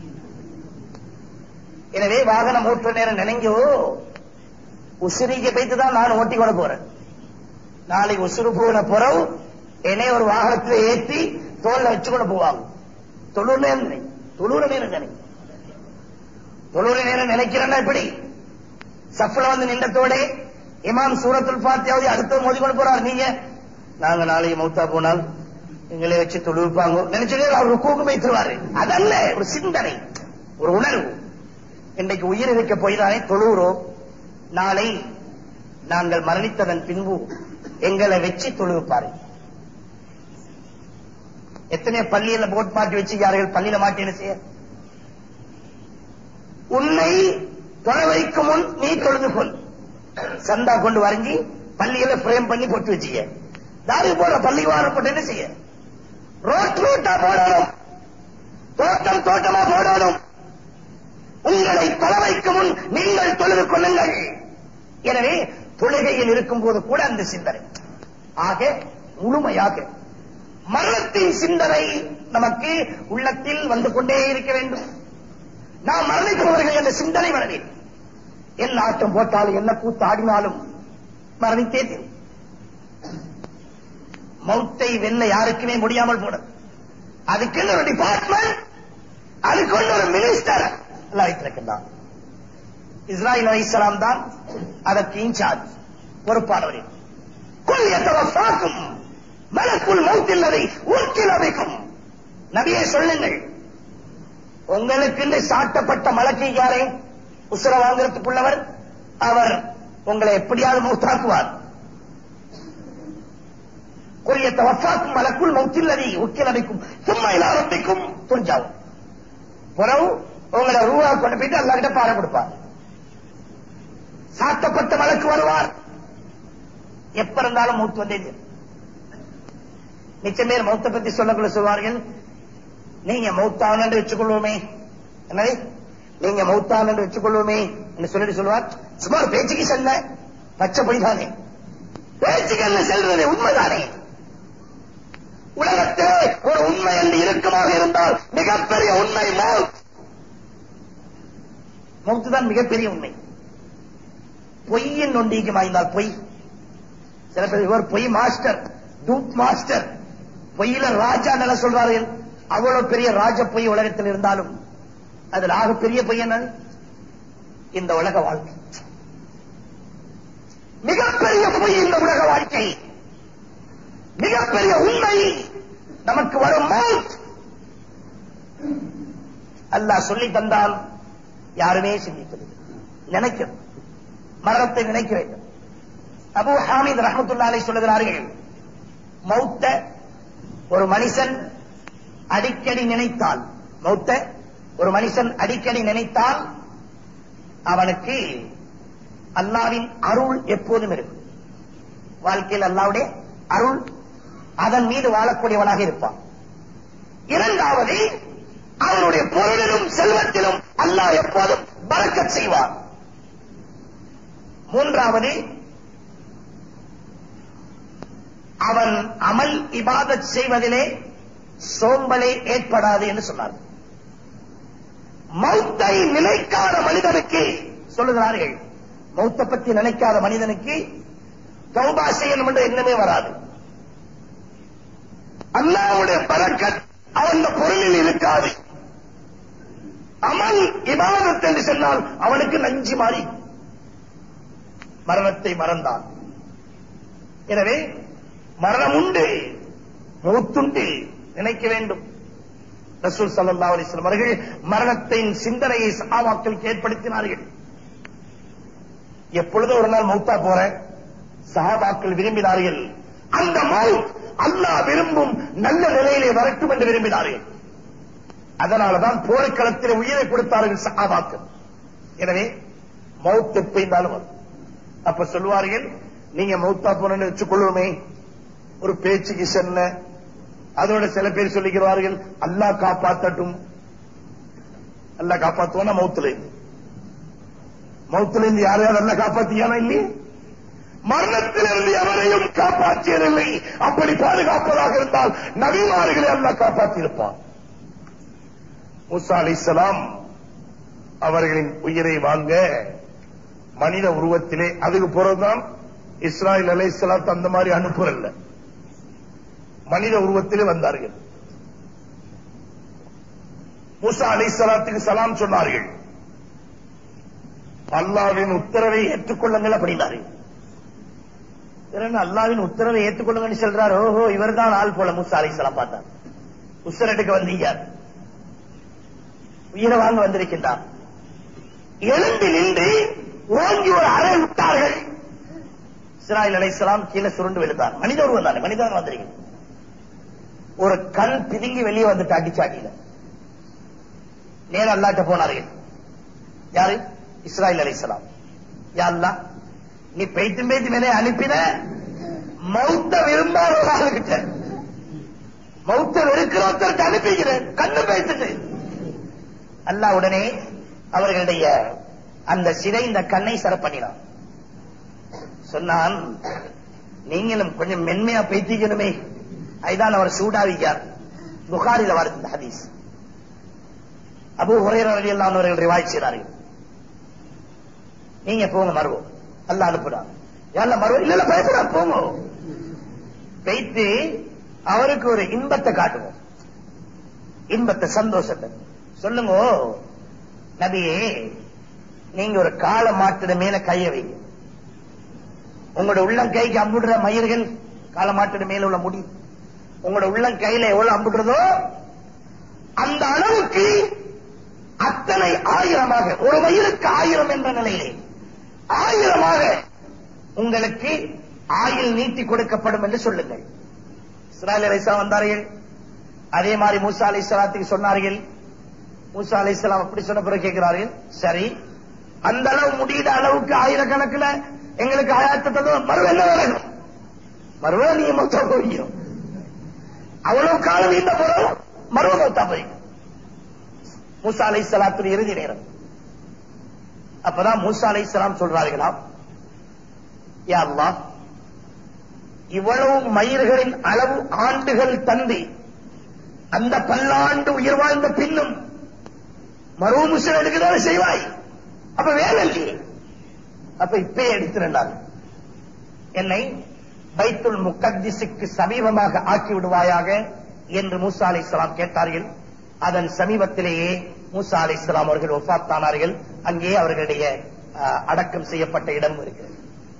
எனவே வாகனம் ஓட்டுற நேரம் நினைங்கோ உசிரிக்கு போய்த்து தான் நான் ஓட்டி கொண்டு போறேன் நாளைக்கு உசுறு போன பிறகு என்னை ஒரு வாகனத்தில் ஏற்றி தோல்ல வச்சு கொண்டு போவாங்க தொழுற நேரம் நினை தொழுற நேரம் நினை தொழுற நேரம் நினைக்கிறேன்னா எப்படி சஃப்ல வந்து நின்றத்தோட இமாம் சூரத்துல் பாத்தியாவது அடுத்த மோதி கொண்டு போறார் நீங்க நாங்க நாளைக்கு மௌத்தா போனால் எங்களை வச்சு தொழுவிப்பாங்க நினைச்சதே அவர் ருக்கூக்கு வைத்துருவாரு அதல்ல ஒரு சிந்தனை ஒரு உணர்வு இன்றைக்கு உயிர் இருக்க போய்தானே தொழுகிறோம் நாளை நாங்கள் மரணித்ததன் பின்பு எங்களை வச்சு தொழுவிப்பாரு எத்தனை பள்ளியில போட் மாட்டி வச்சுக்கிறார்கள் பள்ளியில மாட்டி என்ன செய்ய உன்னை தொலை வைக்கும் முன் நீ தொழுது கொள் சந்தா கொண்டு வரைஞ்சி பள்ளியில பிரேம் பண்ணி போட்டு வச்சுக்க தாரி போற பள்ளிக்கு வாரப்பட்டு என்ன செய்ய ரோட் ரோட்டா போடணும் தோட்டம் தோட்டமா போடணும் உங்களை தொலை வைக்கும் முன் நீங்கள் தொழுது கொள்ளுங்கள் எனவே தொழுகையில் இருக்கும் போது கூட அந்த சிந்தனை ஆக முழுமையாக மரணத்தின் சிந்தனை நமக்கு உள்ளத்தில் வந்து கொண்டே இருக்க வேண்டும் நாம் மரணிப்பவர்கள் என்ற சிந்தனை வர வேண்டும் என்ன ஆட்டம் போட்டாலும் என்ன கூத்து ஆடினாலும் மரணித்தே தீரும் மௌத்தை வெல்ல யாருக்குமே முடியாமல் போனது அதுக்குன்னு ஒரு டிபார்ட்மெண்ட் அதுக்குள்ள ஒரு மினிஸ்டர் எல்லாம் வைத்திருக்கின்றான் இஸ்ராயில் அலைஹிஸ்ஸலாம் தான் அதற்கு இன்சார்ஜ் பொறுப்பானவர் கொல்லியத்தவசாக்கும் மலக்குள் மௌத்தில்லதை ஊக்கில் அமைக்கும் நபியே சொல்லுங்கள் உங்களுக்கு சாட்டப்பட்ட மலக்கை யாரே உசுர வாங்குறதுக்குள்ளவர் அவர் உங்களை எப்படியாவது மௌத்தாக்குவார் கொல்லியத்த வஃபாக்கும் மலக்குள் மௌத்தில்லதை ஊக்கில் அமைக்கும் சும்மா இல்லாரம்பிக்கும் துணிஞ்சாவும் புறவு உங்களை ரூபா கொண்டு போயிட்டு அல்லாஹ்கிட்ட பாடம் கொடுப்பார் சாத்தப்பட்ட வழக்கு வருவார் எப்ப இருந்தாலும் மூத்து வந்தே தீரும். மிச்சம் பேர் மௌத்த பத்தி சொல்லக்குள்ள சொல்வார்கள் நீங்க மௌத்தான் என்று வச்சுக்கொள்வோமே என்னது நீங்க மௌத்தான் என்று வச்சுக்கொள்வோமே என்று சொல்லிட்டு சொல்லுவார் சும்மா ஒரு பேச்சுக்கு செல்ல பச்சை பொய்தானே பேச்சுக்கு என்ன செல்றது உண்மைதானே உலகத்திலே ஒரு உண்மை என்று இறுக்கமாக இருந்தால் மிகப்பெரிய உண்மை மௌத் மௌத்து தான் மிகப்பெரிய உண்மை பொய்யின் நொண்டிக்கு மாய்ந்தால் பொய் சில பேர் இவர் பொய் மாஸ்டர் டூப் மாஸ்டர் பொய்யில ராஜா நில சொல்றார்கள் அவ்வளவு பெரிய ராஜ பொய் உலகத்தில் இருந்தாலும் அதில் ஆக பெரிய பொய் என்ன இந்த உலக வாழ்க்கை மிகப்பெரிய பொய் இந்த உலக வாழ்க்கை மிகப்பெரிய உண்மை நமக்கு வரும் மௌத் அல்லாஹ் சொல்லி தந்தால் யாருமே சிந்திப்பது நினைக்கிறது மரணத்தை நினைக்க வேண்டும் அபு ஹாமித் ரஹமத்துல்லாலை சொல்லுகிறார்கள் மௌத்த ஒரு மனுஷன் அடிக்கடி நினைத்தால் மௌத்த ஒரு மனுஷன் அடிக்கடி நினைத்தால் அவனுக்கு அல்லாவின் அருள் எப்போதும் இருக்கும் வாழ்க்கையில் அல்லாவுடைய அருள் அதன் மீது வாழக்கூடியவனாக இருப்பான் இரண்டாவது அவனுடைய பொருளிலும் செல்வத்திலும் அல்லாஹ் எப்போதும் பறக்கச் செய்வான் மூன்றாவது அவன் அமல் இபாதத் செய்வதிலே சோம்பலே ஏற்படாது என்று சொன்னார் மௌத்தை நினைக்காத மனிதனுக்கு சொல்லுகிறார்கள் மௌத்தை பற்றி நினைக்காத மனிதனுக்கு தௌபா செய்யணும் என்ற எண்ணமே வராது அல்லாவுடைய பறக்கத் அவன் பொருளில் இருக்காது அமல் இபாதத் என்று சொன்னால் அவனுக்கு நஞ்சு மாறி மரணத்தை மறந்தான் எனவே மரணம் உண்டு மூத்துண்டு நினைக்க வேண்டும் ரசூல் சல்லா அலிஸ்லாம் அவர்கள் மரணத்தின் சிந்தனையை சஹாபாக்களுக்கு ஏற்படுத்தினார்கள் எப்பொழுதோ ஒரு நாள் மௌத்தா போற சஹாபாக்கள் விரும்பினார்கள் அந்த மவுத் அல்லாஹ் விரும்பும் நல்ல நிலையிலே வரட்டும் என்று விரும்பினார்கள் அதனாலதான் போர்க்களத்தில் உயிரை கொடுத்தார்கள் சஹாபாக்கள் எனவே மவுத் எப்பைந்தாலும் வரும் அப்ப சொல்லுவார்கள் நீங்க மௌத்தா போனன்னு வச்சுக்கொள்ளுமே ஒரு பேச்சுக்கு சென்ன அதோட சில பேர் சொல்லிக்கிறார்கள் அல்லாஹ் காப்பாத்தட்டும் அல்லாஹ் காப்பாத்துவானா மௌத்துல இருந்து மௌத்துல இருந்து யாரையாவது அல்ல காப்பாத்தியானா இல்லையே மரணத்திலிருந்து எவரையும் காப்பாற்றியதில்லை அப்படி பாதுகாப்பதாக இருந்தால் நபிமார்களை அல்ல காப்பாற்றியிருப்பான் முசா அலிசலாம் அவர்களின் உயிரை வாங்க மனித உருவத்திலே அதுக்கு பிறகுதான் இஸ்ராயல் அலைசலாத் அந்த மாதிரி அனுப்புறல்ல மனித உருவத்திலே வந்தார்கள் மூசா அலைசலாத்துக்கு சலாம் சொன்னார்கள் அல்லாவின் உத்தரவை ஏற்றுக்கொள்ளுங்கள் அப்படின்னார்கள் அல்லாவின் உத்தரவை ஏற்றுக்கொள்ளுங்கன்னு சொல்றார் ஓஹோ இவர்தான் ஆள் போல மூசா அலைசலாம் பார்த்தார் உசரட்டுக்கு வந்தீங்க உயிரை வாங்க வந்திருக்கின்றார் எழுந்து நின்று ஓங்கி ஒரு அறை விட்டார்கள் இஸ்ராயல் அலைசலாம் கீழே சுருண்டு விழுந்தார் மனித உருவம் தானே மனிதன் வந்திருக்கீங்க ஒரு கண் பிதுங்கி வெளியே வந்துட்டு அடிச்சாட்டியில நேரம் அல்லாட்ட போனார்கள் யாரு இஸ்ராயல் அலைசலாம் யாருலா நீ பெய்த்து பெய்த்து மேலே அனுப்பின மௌத்த விரும்பாத ஒரு ஆளுகிட்ட மௌத்த வெறுக்கிற ஒருத்தருக்கு அனுப்பிக்கிறேன் கண்ணு பேசிட்டு அல்லாஹ் உடனே அவர்களுடைய அந்த சிதைந்த கண்ணை சர பண்ணினான் சொன்னான் நீங்களும் கொஞ்சம் மென்மையா பேத்திக்கணுமே அதுதான் அவர் சூடாவிக்கார் புகாரில வருது இந்த ஹதீஸ் அபு ஹுரேரா ரலியல்லாஹு அன்ஹு அவர்கள் ரிவாயத் செய்றார்கள் நீங்க போங்க மருவோம் அல்லாஹ் அனுப்புறான் யாரல மருவம் இல்ல இல்ல பயப்படா போங்க வைத்து அவருக்கு ஒரு இன்பத்தை காட்டுவோம் இன்பத்தை சந்தோஷத்தை சொல்லுங்க நபியே நீங்க ஒரு கால மாட்டுட மேல கைய வைங்க உங்களோட உள்ளம் கைக்கு அம்புடுற மயிர்கள் கால மாட்டுட மேல உள்ள முடி உங்களோட உள்ளம் கையில எவ்வளவு அம்புடுறதோ அந்த அளவுக்கு அத்தனை ஆயிரமாக ஒரு மயிலுக்கு ஆயிரம் என்ற நிலையிலே ஆயிரமாக உங்களுக்கு ஆயில் நீட்டி கொடுக்கப்படும் என்று சொல்லுங்கள் இஸ்ராயல் அலிஸ்லாம் வந்தார்கள் அதே மாதிரி மூசா அலி இஸ்லாத்துக்கு சொன்னார்கள் மூசா அலி இஸ்லாம் அப்படி சொன்ன பிறகு கேட்கிறார்கள் சரி அந்த அளவு முடியுத அளவுக்கு ஆயிரக்கணக்கில் எங்களுக்கு ஆயாத்த தந்தோம் மறுவ என்ன நடக்கும் மறுவ நீ மொத்தம் போய்க்கும் அவ்வளவு காலம் இந்த போறோம் மறுவ மொத்தா போய்க்கும் மூசா அலை சலாத்துடைய இறுதி நேரம் அப்பதான் மூசா அலை சலாம் சொல்றார்களாம் யா அல்லாஹ் இவ்வளவு மயிர்களின் அளவு ஆண்டுகள் தந்து அந்த பல்லாண்டு உயிர் வாழ்ந்த பின்னும் மருவ முஸ்லிம் எடுக்கிறத செய்வாய் அப்ப வேலை இல்லையே அப்ப இப்பே எடுத்திருந்தாங்க என்னை பைத்துல் முக்கத்திசுக்கு சமீபமாக ஆக்கி விடுவாயாக என்று மூசா அலை கேட்டார்கள் அதன் சமீபத்திலேயே மூசா அலை அவர்கள் ஒஃபாத்தானார்கள் அங்கே அவர்களுடைய அஹ், அடக்கம் செய்யப்பட்ட இடம் இருக்கிறது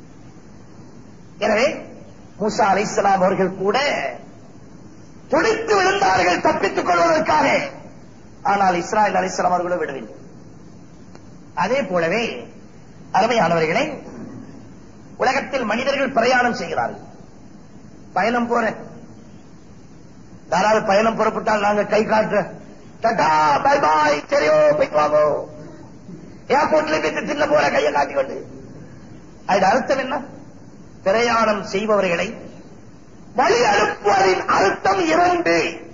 எனவே மூசா அலை அவர்கள் கூட துடித்து விழுந்தார்கள் தப்பித்துக் கொள்வதற்காக ஆனால் இஸ்ராயல் அலிஸ்லாம் அவர்களும் விடவில்லை அதே போலவே அருமையானவர்களே உலகத்தில் மனிதர்கள் பிரயாணம் செய்கிறார்கள் பயணம் போற யாராவது பயணம் புறப்பட்டால் நாங்க கை காட்டுற டாடா பை பாய் சரியோ போயிட்டு வாங்கோ ஏர்போர்ட்ல போய் தின்ன போற கையை காட்டிக்கொண்டு அது அர்த்தம் என்ன பிரயாணம் செய்பவர்களை வழி அனுப்புவதின் அர்த்தம் இரண்டு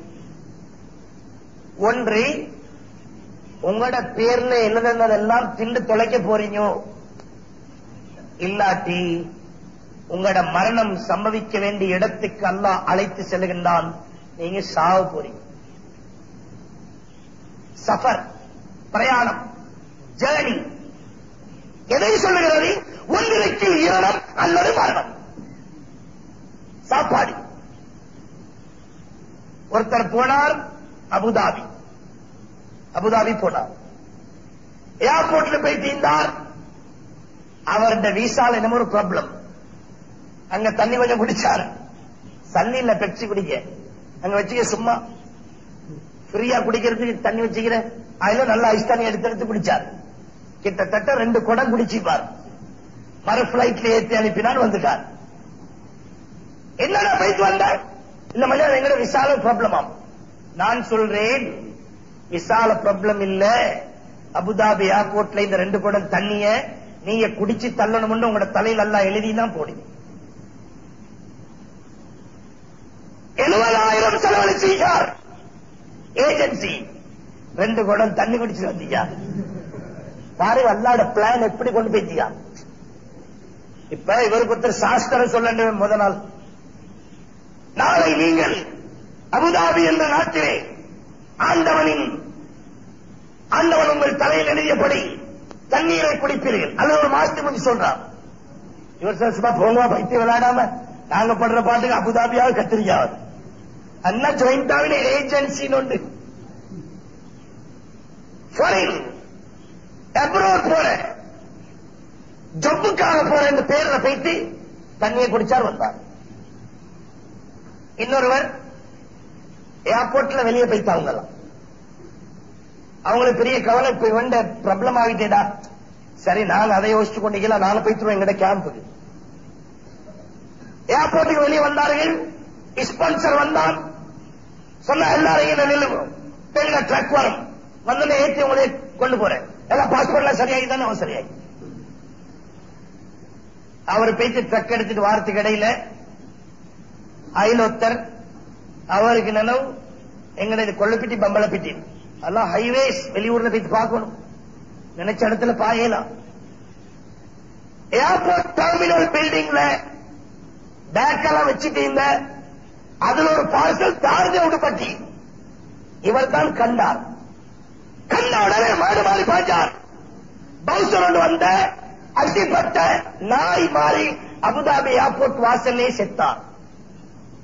ஒன்று உங்களோட பேர்ல எழுதுனதெல்லாம் திண்டு தொலைக்க போறீங்க இல்லாட்டி உங்களோட மரணம் சம்பவிக்க வேண்டிய இடத்துக்கு அல்லாஹ் அழைத்து செல்கின்றான் நீங்க சாவ போறீங்க சஃபர் பிரயாணம் ஜேர்னி எதை சொல்லுகிறது ஒன்றிற்கு இரணம் அல்லது மரணம் சாப்பாடு ஒருத்தர் போனார் அபுதாபி அபுதாபி போனார் ஏர்போர்ட்ல போய் தீர்ந்தார் அவருடைய விசால என்னமோ ஒரு ப்ராப்ளம் அங்க தண்ணி கொஞ்சம் குடிச்சார் தண்ணி இல்ல பெப்சி குடிக்க அங்க வச்சுக்க சும்மா ஃப்ரீயா குடிக்கிறதுக்கு தண்ணி வச்சுக்கிற அதுல நல்ல ஐஸ் தண்ணி எடுத்து எடுத்து குடிச்சார் கிட்டத்தட்ட ரெண்டு குடம் குடிச்சிப்பார் மறு பிளைட்ல ஏத்தி அனுப்பினார் வந்துட்டார் என்னடா போயிட்டு வந்த இல்ல மனிதன் எங்கட விசால ப்ராப்ளம் ஆகும் நான் சொல்றேன் விசால ப்ராப்ளம் இல்ல அபுதாபி ஏர்போர்ட்ல இந்த ரெண்டு குடம் தண்ணிய நீங்க குடிச்சு தள்ளணும்னு உங்களோட தலையில எல்லாம் எழுதி தான் போடுங்க எழுபதாயிரம் செலவழிச்சீங்க ஏஜென்சி ரெண்டு குடம் தண்ணி குடிச்சு வந்தீங்க பாரு அல்லாட பிளான் எப்படி கொண்டு போயிட்டியா இப்ப இவருக்கு ஒருத்தர் சாஸ்திரம் சொல்ல முத நாள் நாளை நீங்கள் அபுதாபி என்ற நாட்டிலே ஆண்டவனின் ஆண்டவன் உங்கள் தலையில் எழுதியபடி தண்ணீரை குடிப்பீர்கள் அல்லது ஒரு மாசத்துக்கு முந்தி சொல்றான் இவர் சார் சும்மா போங்க பைத்தியம் விளையாடாம நாங்க படுற பாட்டுக்கு அபுதாபியாவது கத்திரிக்காவது அண்ணா ஜாயிண்டாவில ஏஜென்சின்னு உண்டு ஃபாரின் அப்ரோட் போற ஜப்புக்காக போற இந்த பேர்ல போயிட்டு தண்ணியை குடிச்சார் வந்தார் இன்னொருவர் ஏர்போர்ட்ல வெளியே போயிட்டாங்க எல்லாம். அவங்களுக்கு பெரிய கவலை இப்ப இவண்ட ப்ராப்ளம் ஆகிட்டேடா சரி நாங்க அதை யோசிச்சு கொண்டிருக்கலாம் நாங்க போயிட்டுருவோம் எங்கட கேம்புக்கு ஏர்போர்ட்டுக்கு வெளியே வந்தார்கள் ஸ்பான்சர் வந்தான் சொன்ன எல்லாரையும் நில்லுவோம் பெரிய ட்ரக் வரும் வந்து ஏற்றி உங்களை கொண்டு போறேன் எல்லாம் பாஸ்போர்ட்லாம் சரியாகி தானே அவன் சரியாகி அவர் போயிட்டு ட்ரக் எடுத்துட்டு வாரத்துக்கு இடையில ஐநொத்தர் அவருக்கு நினைவு எங்கட கொள்ளப்பிட்டி பம்பளப்பிட்டி எல்லாம் ஹைவேஸ் வெளியூர்ல போயிட்டு பார்க்கணும் நினைச்ச இடத்துல பாயலாம் ஏர்போர்ட் டெர்மினல் பில்டிங்ல பேக் எல்லாம் வச்சுட்டீங்க அதுல ஒரு பார்சல் தாழ்ந்து விடுபட்டி இவர் தான் கண்டார் கண்ட உடனே மாடு மாறி பாய்ச்சார் பவுசர் ஒன்று வந்த அடிப்பட்ட நாய் மாறி அபுதாபி ஏர்போர்ட் வாசல்லே செத்தார்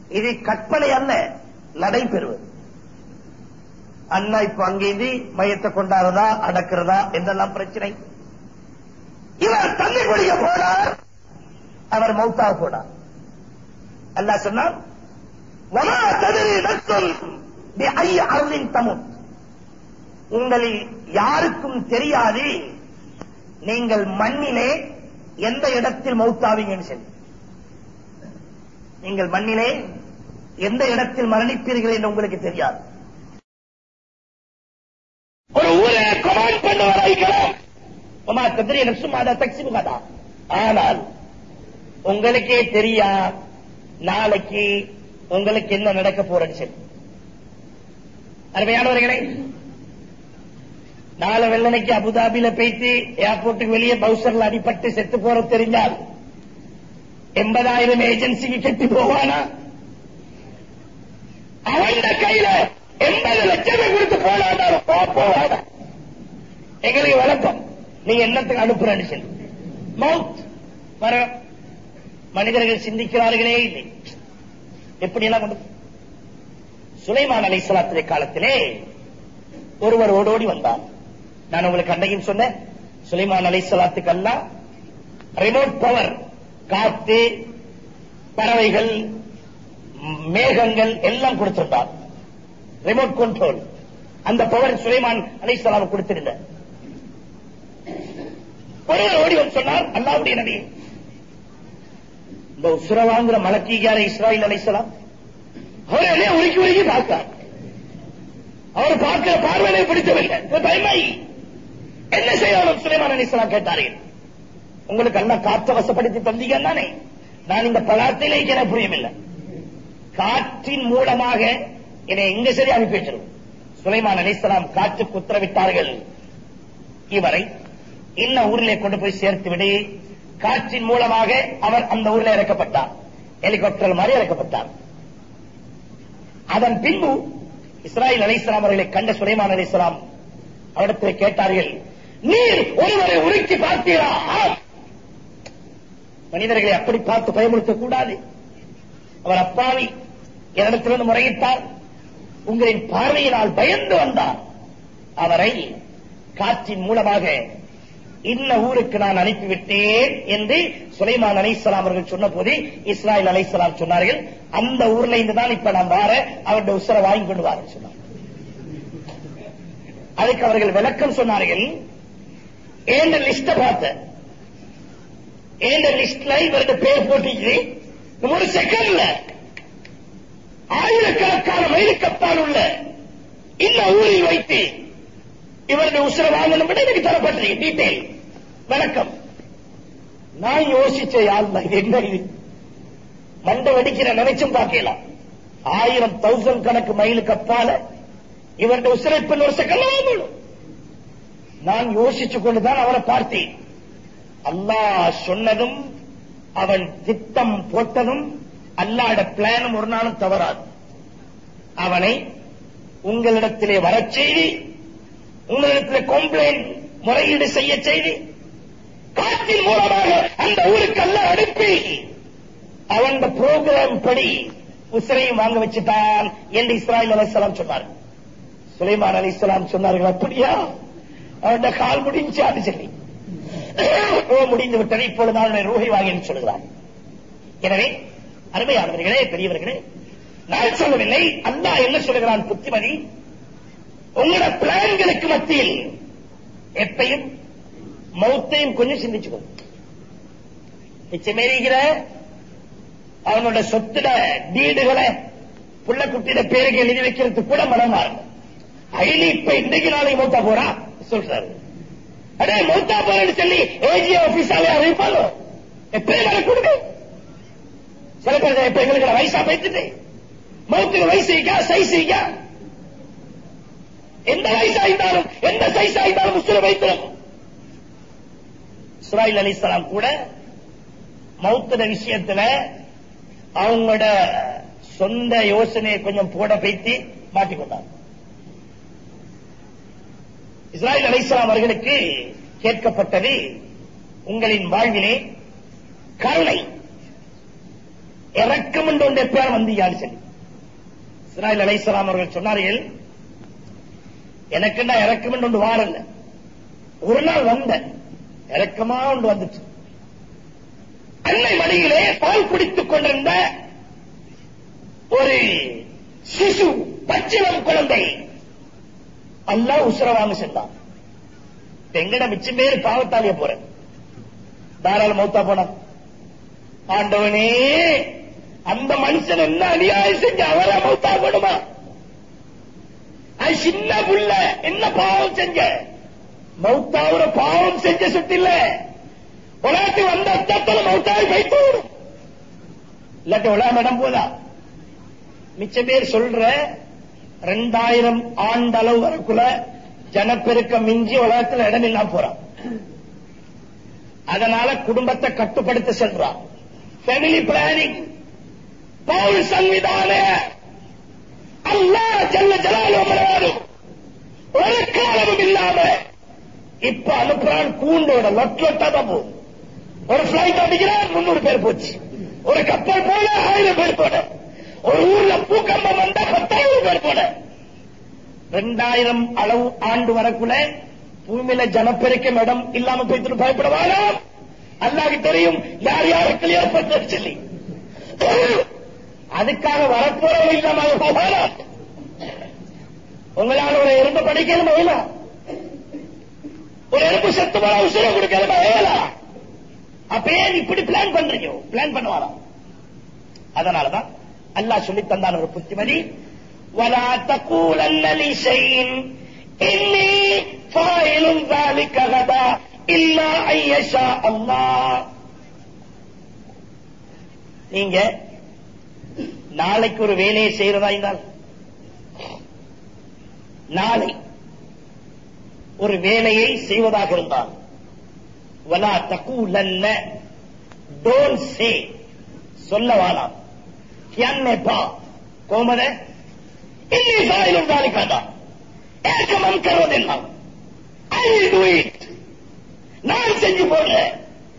இது கற்பனை அல்ல நடைபெறுவது அண்ணா இப்ப அங்கேந்து மையத்தை கொண்டாடுறதா அடக்கிறதா என்றெல்லாம் பிரச்சனை இவர் தண்ணி குடிக்க போனார் அவர் மௌத்தாக போனார் அல்லாஹ் சொன்னார் வமா ததிரி நஃப்சுன் பிஐய அர்லின் தமுத் உங்களில் யாருக்கும் தெரியாது நீங்கள் மண்ணிலே எந்த இடத்தில் மௌத்தாவீங்கன்னு சொல்லி நீங்கள் மண்ணிலே எந்த இடத்தில் மரணிப்பீர்கள் என்று உங்களுக்கு தெரியாது ஒரு ஊரை கமாண்ட் பண்ண வரைக்கலாம் உமா கதிரி நப்சும் அதை தக்சிபு கதா ஆனால் உங்களுக்கே தெரியா நாளைக்கு உங்களுக்கு என்ன நடக்க போறேன்னு சொல்லி அருமையானவர்களே நாளை வெள்ளனைக்கு அபுதாபியில போயிட்டு ஏர்போர்ட்டுக்கு வெளியே பவுசர்ல அடிபட்டு செத்து போற தெரிஞ்சால் எண்பதாயிரம் ஏஜென்சிக்கு கெட்டு போவானா அவன் கையில எண்பது லட்சம் கொடுத்து போனாலும் போவாடா எங்களுக்கு வழக்கம் நீங்க என்னத்துக்கு அனுப்புறேன்னு சொல்லி மவுத் வர மனிதர்கள் சிந்திக்கிறார்களே இல்லை எப்படி எல்லாம் கொண்டு சுலைமான் அலை சலாத்திரை காலத்திலே ஒருவர் ஓடோடி வந்தார் நான் உங்களுக்கு அன்னையும் சொன்னேன் சுலைமான் அலை சலாத்துக்கெல்லாம் ரிமோட் பவர் காத்து பறவைகள் ம், மேகங்கள் எல்லாம் கொடுத்திருந்தார் ரிமோட் கண்ட்ரோல் அந்த பவர் சுலைமான் அலைசலாம் கொடுத்திருந்தார் ஒருவர் ஓடி வந்து சொன்னார் அல்லாவுடைய நபி இந்த உசுர வாங்குற மலக்கீகார இஸ்ராயில் அலைசலாம் அவர் என்ன உருக்கி உருக்கி பார்த்தார் அவர் பார்க்கிற பார்வையை பிடிக்கவில்லை இது பயமாயி என்ன செய்யணும் சுலைமான் அலிஸ்லாம் கேட்டார்கள் உங்களுக்கு எல்லாம் காற்ற வசப்படுத்தி தந்தீங்க தானே நான் இந்த பலாத்திலே எனக்கு புரியவில்லை காற்றின் மூலமாக என்னை எங்க சரி அனுப்பி வச்சிருவோம் சுலைமான் அலிஸ்லாம் காற்றுக்கு உத்தரவிட்டார்கள் இவரை இன்ன ஊரிலே கொண்டு போய் சேர்த்து விடு காற்றின் மூலமாக அவர் அந்த ஊரில் இறக்கப்பட்டார் ஹெலிகாப்டர் மாதிரி இறக்கப்பட்டார் அதன் பின்பு இஸ்ராயல் அலிஸ்லாம் அவர்களை கண்ட சுலைமான் அலிஸ்லாம் அவரிடத்தில் கேட்டார்கள் நீர் ஒருவரை உருக்கி பார்த்தீரா ஆம். மனிதர்களை அப்படி பார்த்து பயமுறுத்தக் கூடாது அவர் அப்பாவி என்னிடத்திலிருந்து முறையிட்டார் உங்களின் பார்வையினால் பயந்து வந்தார் அவரை காற்றின் மூலமாக இன்ன ஊருக்கு நான் அனுப்பிவிட்டேன் என்று சுலைமான் அலைசலாம் அவர்கள் சொன்ன போது இஸ்ராயல் அலைசலாம் சொன்னார்கள் அந்த ஊர்ல இருந்து தான் இப்ப நான் வார அவருடைய உசரை வாங்கி கொண்டு வாரேன்னு சொன்னார் அதுக்கு அவர்கள் விளக்கம் சொன்னார்கள் ஏண்ட லிஸ்ட பார்த்த ஏண்ட லிஸ்ட்ல இவருடைய பேர் போட்டிச்சு ஒரு செகண்ட்ல ஆயிரக்கணக்கான மைலுக்கப்பால் உள்ள இந்த ஊரில் வைத்து இவருடைய உசுர வாங்கணும் விட எனக்கு தரப்பட்டிருக்கு டீட்டெயில் விளக்கம் நான் யோசிச்ச யார் இது என்ன இது மண்டை வெடிக்கிற நினைச்சும் பார்க்கலாம் ஆயிரம் தௌசண்ட் கணக்கு மைலுக்கு அப்பால இவருடைய உசிரைப்பின் ஒரு செகண்ட் வாங்கணும் நான் யோசிச்சு கொண்டுதான் அவரை பார்த்தேன் அல்லாஹ் சொன்னதும் அவன் திட்டம் போட்டதும் அல்லாட பிளானும் ஒரு நாளும் தவறாது அவனை உங்களிடத்திலே வரச் செய்து உங்களிடத்திலே கம்ப்ளைண்ட் முறையீடு செய்ய செய்து காற்றின் மூலமாக அந்த ஊருக்கு அல்ல அனுப்பி அவன் புரோகிராம் படி உசிரையும் வாங்க வச்சுட்டான் என்று இஸ்ராயல் அலிஸ்லாம் சொன்னார் சுலைமான் அலிஸ்லாம் சொன்னார்கள் அப்படியா அவன் கால் முடிஞ்சு அது சொல்லி ஓ முடிந்து விட்டது இப்பொழுது நான் ரூஹை வாங்கி சொல்கிறான் எனவே அருமையானவர்களே பெரியவர்களே நான் சொல்லவில்லை அல்லாஹ் என்ன சொல்லுகிறான் புத்திமதி உங்களோட பிளான்களுக்கு மத்தியில் எப்பையும் மௌத்தையும் கொஞ்சம் சிந்திச்சுக்கோ மிச்சமேறிகிற அவனோட சொத்துல வீடுகளை புள்ள குட்டியில பேருக்கு எழுதி வைக்கிறதுக்கு கூட மனமா இருக்கும் ஐலி இப்ப இன்றைக்கு நாளைக்கு மௌத்தா போறா சொல்றாரு அடே மௌத்தா போறேன்னு சொல்லி ஏஜி ஆபீஸாலே அறிவிப்பாங்க எப்படி நடக்கூடுது சில பேர் இப்ப எங்களுக்கு வயசா பேத்துட்டு மௌத்துக்கு வயசு இருக்கா சைஸ் இருக்கா எந்த வயசா இருந்தாலும் எந்த சைஸா இருந்தாலும் முஸ்லிம் வைத்திரும் இஸ்ராயில் அலிஸ்லாம் கூட மௌத்துட விஷயத்துல அவங்களோட சொந்த யோசனையை கொஞ்சம் போட வைத்து மாட்டிக்கொண்டார் இஸ்ராயல் அலிஸ்லாம் அவர்களுக்கு கேட்கப்பட்டது உங்களின் வாழ்விலே கருணை இறக்கம் என்று ஒன்று எப்பயாரும் வந்தீங்கன்னு சொல்லி இஸ்ராயல் அலைசலாம் அவர்கள் சொன்னார்கள் எனக்கு நான் இறக்கம் என்று ஒன்று வாரல்ல ஒரு நாள் வந்த இறக்கமா ஒன்று வந்துச்சு அன்னை மடியிலே பால் குடித்துக் கொண்டிருந்த ஒரு சிசு பச்சிலம் குழந்தை அல்லாஹ் உசுரவாங்க சென்றான் எங்கட மிச்சம் பேர் பாவத்தாலிய போறேன் தாராள மௌத்தா போனா ஆண்டவனே அந்த மனுஷன் என்ன அநியாயம் செஞ்சு அவரை மௌத்தா போடுமா அது சின்ன புள்ள என்ன பாவம் செஞ்ச மௌத்தாவுற பாவம் செஞ்ச சுட்டில்ல உலகத்து வந்த அத்தத்தில் மௌத்தாவை வைத்து விடும் இல்லாட்டி உலகம் இடம் போதா மிச்ச பேர் சொல்ற ரெண்டாயிரம் ஆண்டளவு வரக்குள்ள ஜனப்பெருக்கம் மிஞ்சி உலகத்துல இடம் இல்லாம போறான் அதனால குடும்பத்தை கட்டுப்படுத்த செல்றான் ஃபேமிலி பிளானிங் பவுல் சன்விதான அல்லாஹ் ஜல்ல ஜலாலும் ஒரு காலமும் இல்லாம இப்ப அனுப்புறான் கூண்டோட லொட் லொட்டா தான் போகும் ஒரு பிளைட் அடிக்கிறான் முன்னூறு பேர் போச்சு ஒரு கப்பல் போல ஆயிரம் பேர் போன ஒரு ஊர்ல பூக்கம்பம் வந்தா பத்தாயிரம் பேர் போன ரெண்டாயிரம் அளவு ஆண்டு வரக்குள்ள பூமியில ஜனப்பெருக்கம் இடம் இல்லாம போய்த்து பயப்படவானா அல்லாஹ்க்கு தெரியும் யார் யாரை கிளியர் பண்றது சொல்லி அதுக்காக வரப்போறவங்க இல்லாம போவானா உங்களால் ஒரு எறும்பு படிக்கணும் மயிலா ஒரு எறும்பு செத்து போல உசுரம் கொடுக்கணும் மயிலா அப்ப ஏன் இப்படி பிளான் பண்றீங்க பிளான் பண்ணுவாரா அதனாலதான் அல்லாஹ் சொல்லி தந்தான் ஒரு புத்திமதி ولا تقولن لشيء إني فاعل ذلك غدا إلا أن يشاء الله நீங்க நாளைக்கு ஒரு வேலையை செய்யறதா இருந்தால் நாளை ஒரு வேலையை செய்வதாக இருந்தால் வலா தகூலன்ன டோன்ட் சே சொல்ல வாலாம் கியான்னே பா கோமத இன்னி சாயிலும் தாலிக்காதா ஏற்க மன் கருவதெல்லாம் ஐ வில் டு இட் நான் செஞ்சு போடுறேன்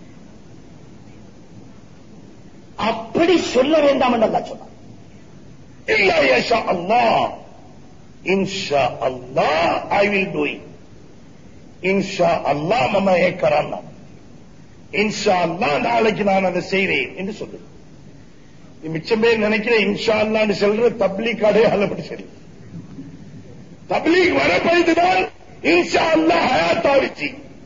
அப்படி சொல்ல வேண்டாம் என்று அல்லாஹ் சொன்னான் இல்ல யஷா அல்லாஹ் இன்ஷா அல்லாஹ் ஐ வில் டு இட் இன்ஷா அல்லாஹ் மம ஏக்கரான் இன்ஷா அல்லாஹ் நாளைக்கு நான் அதை செய்வேன் என்று சொல்லு மிச்சம் பேர் நினைக்கிறேன் இன்ஷா அல்லான்னு சொல்ற தப்லீக் அடையாளப்படி சரி தப்லீக் வரப்போய்துதான் இன்ஷா அல்லாஹ் ஹயாத்தாவிச்சு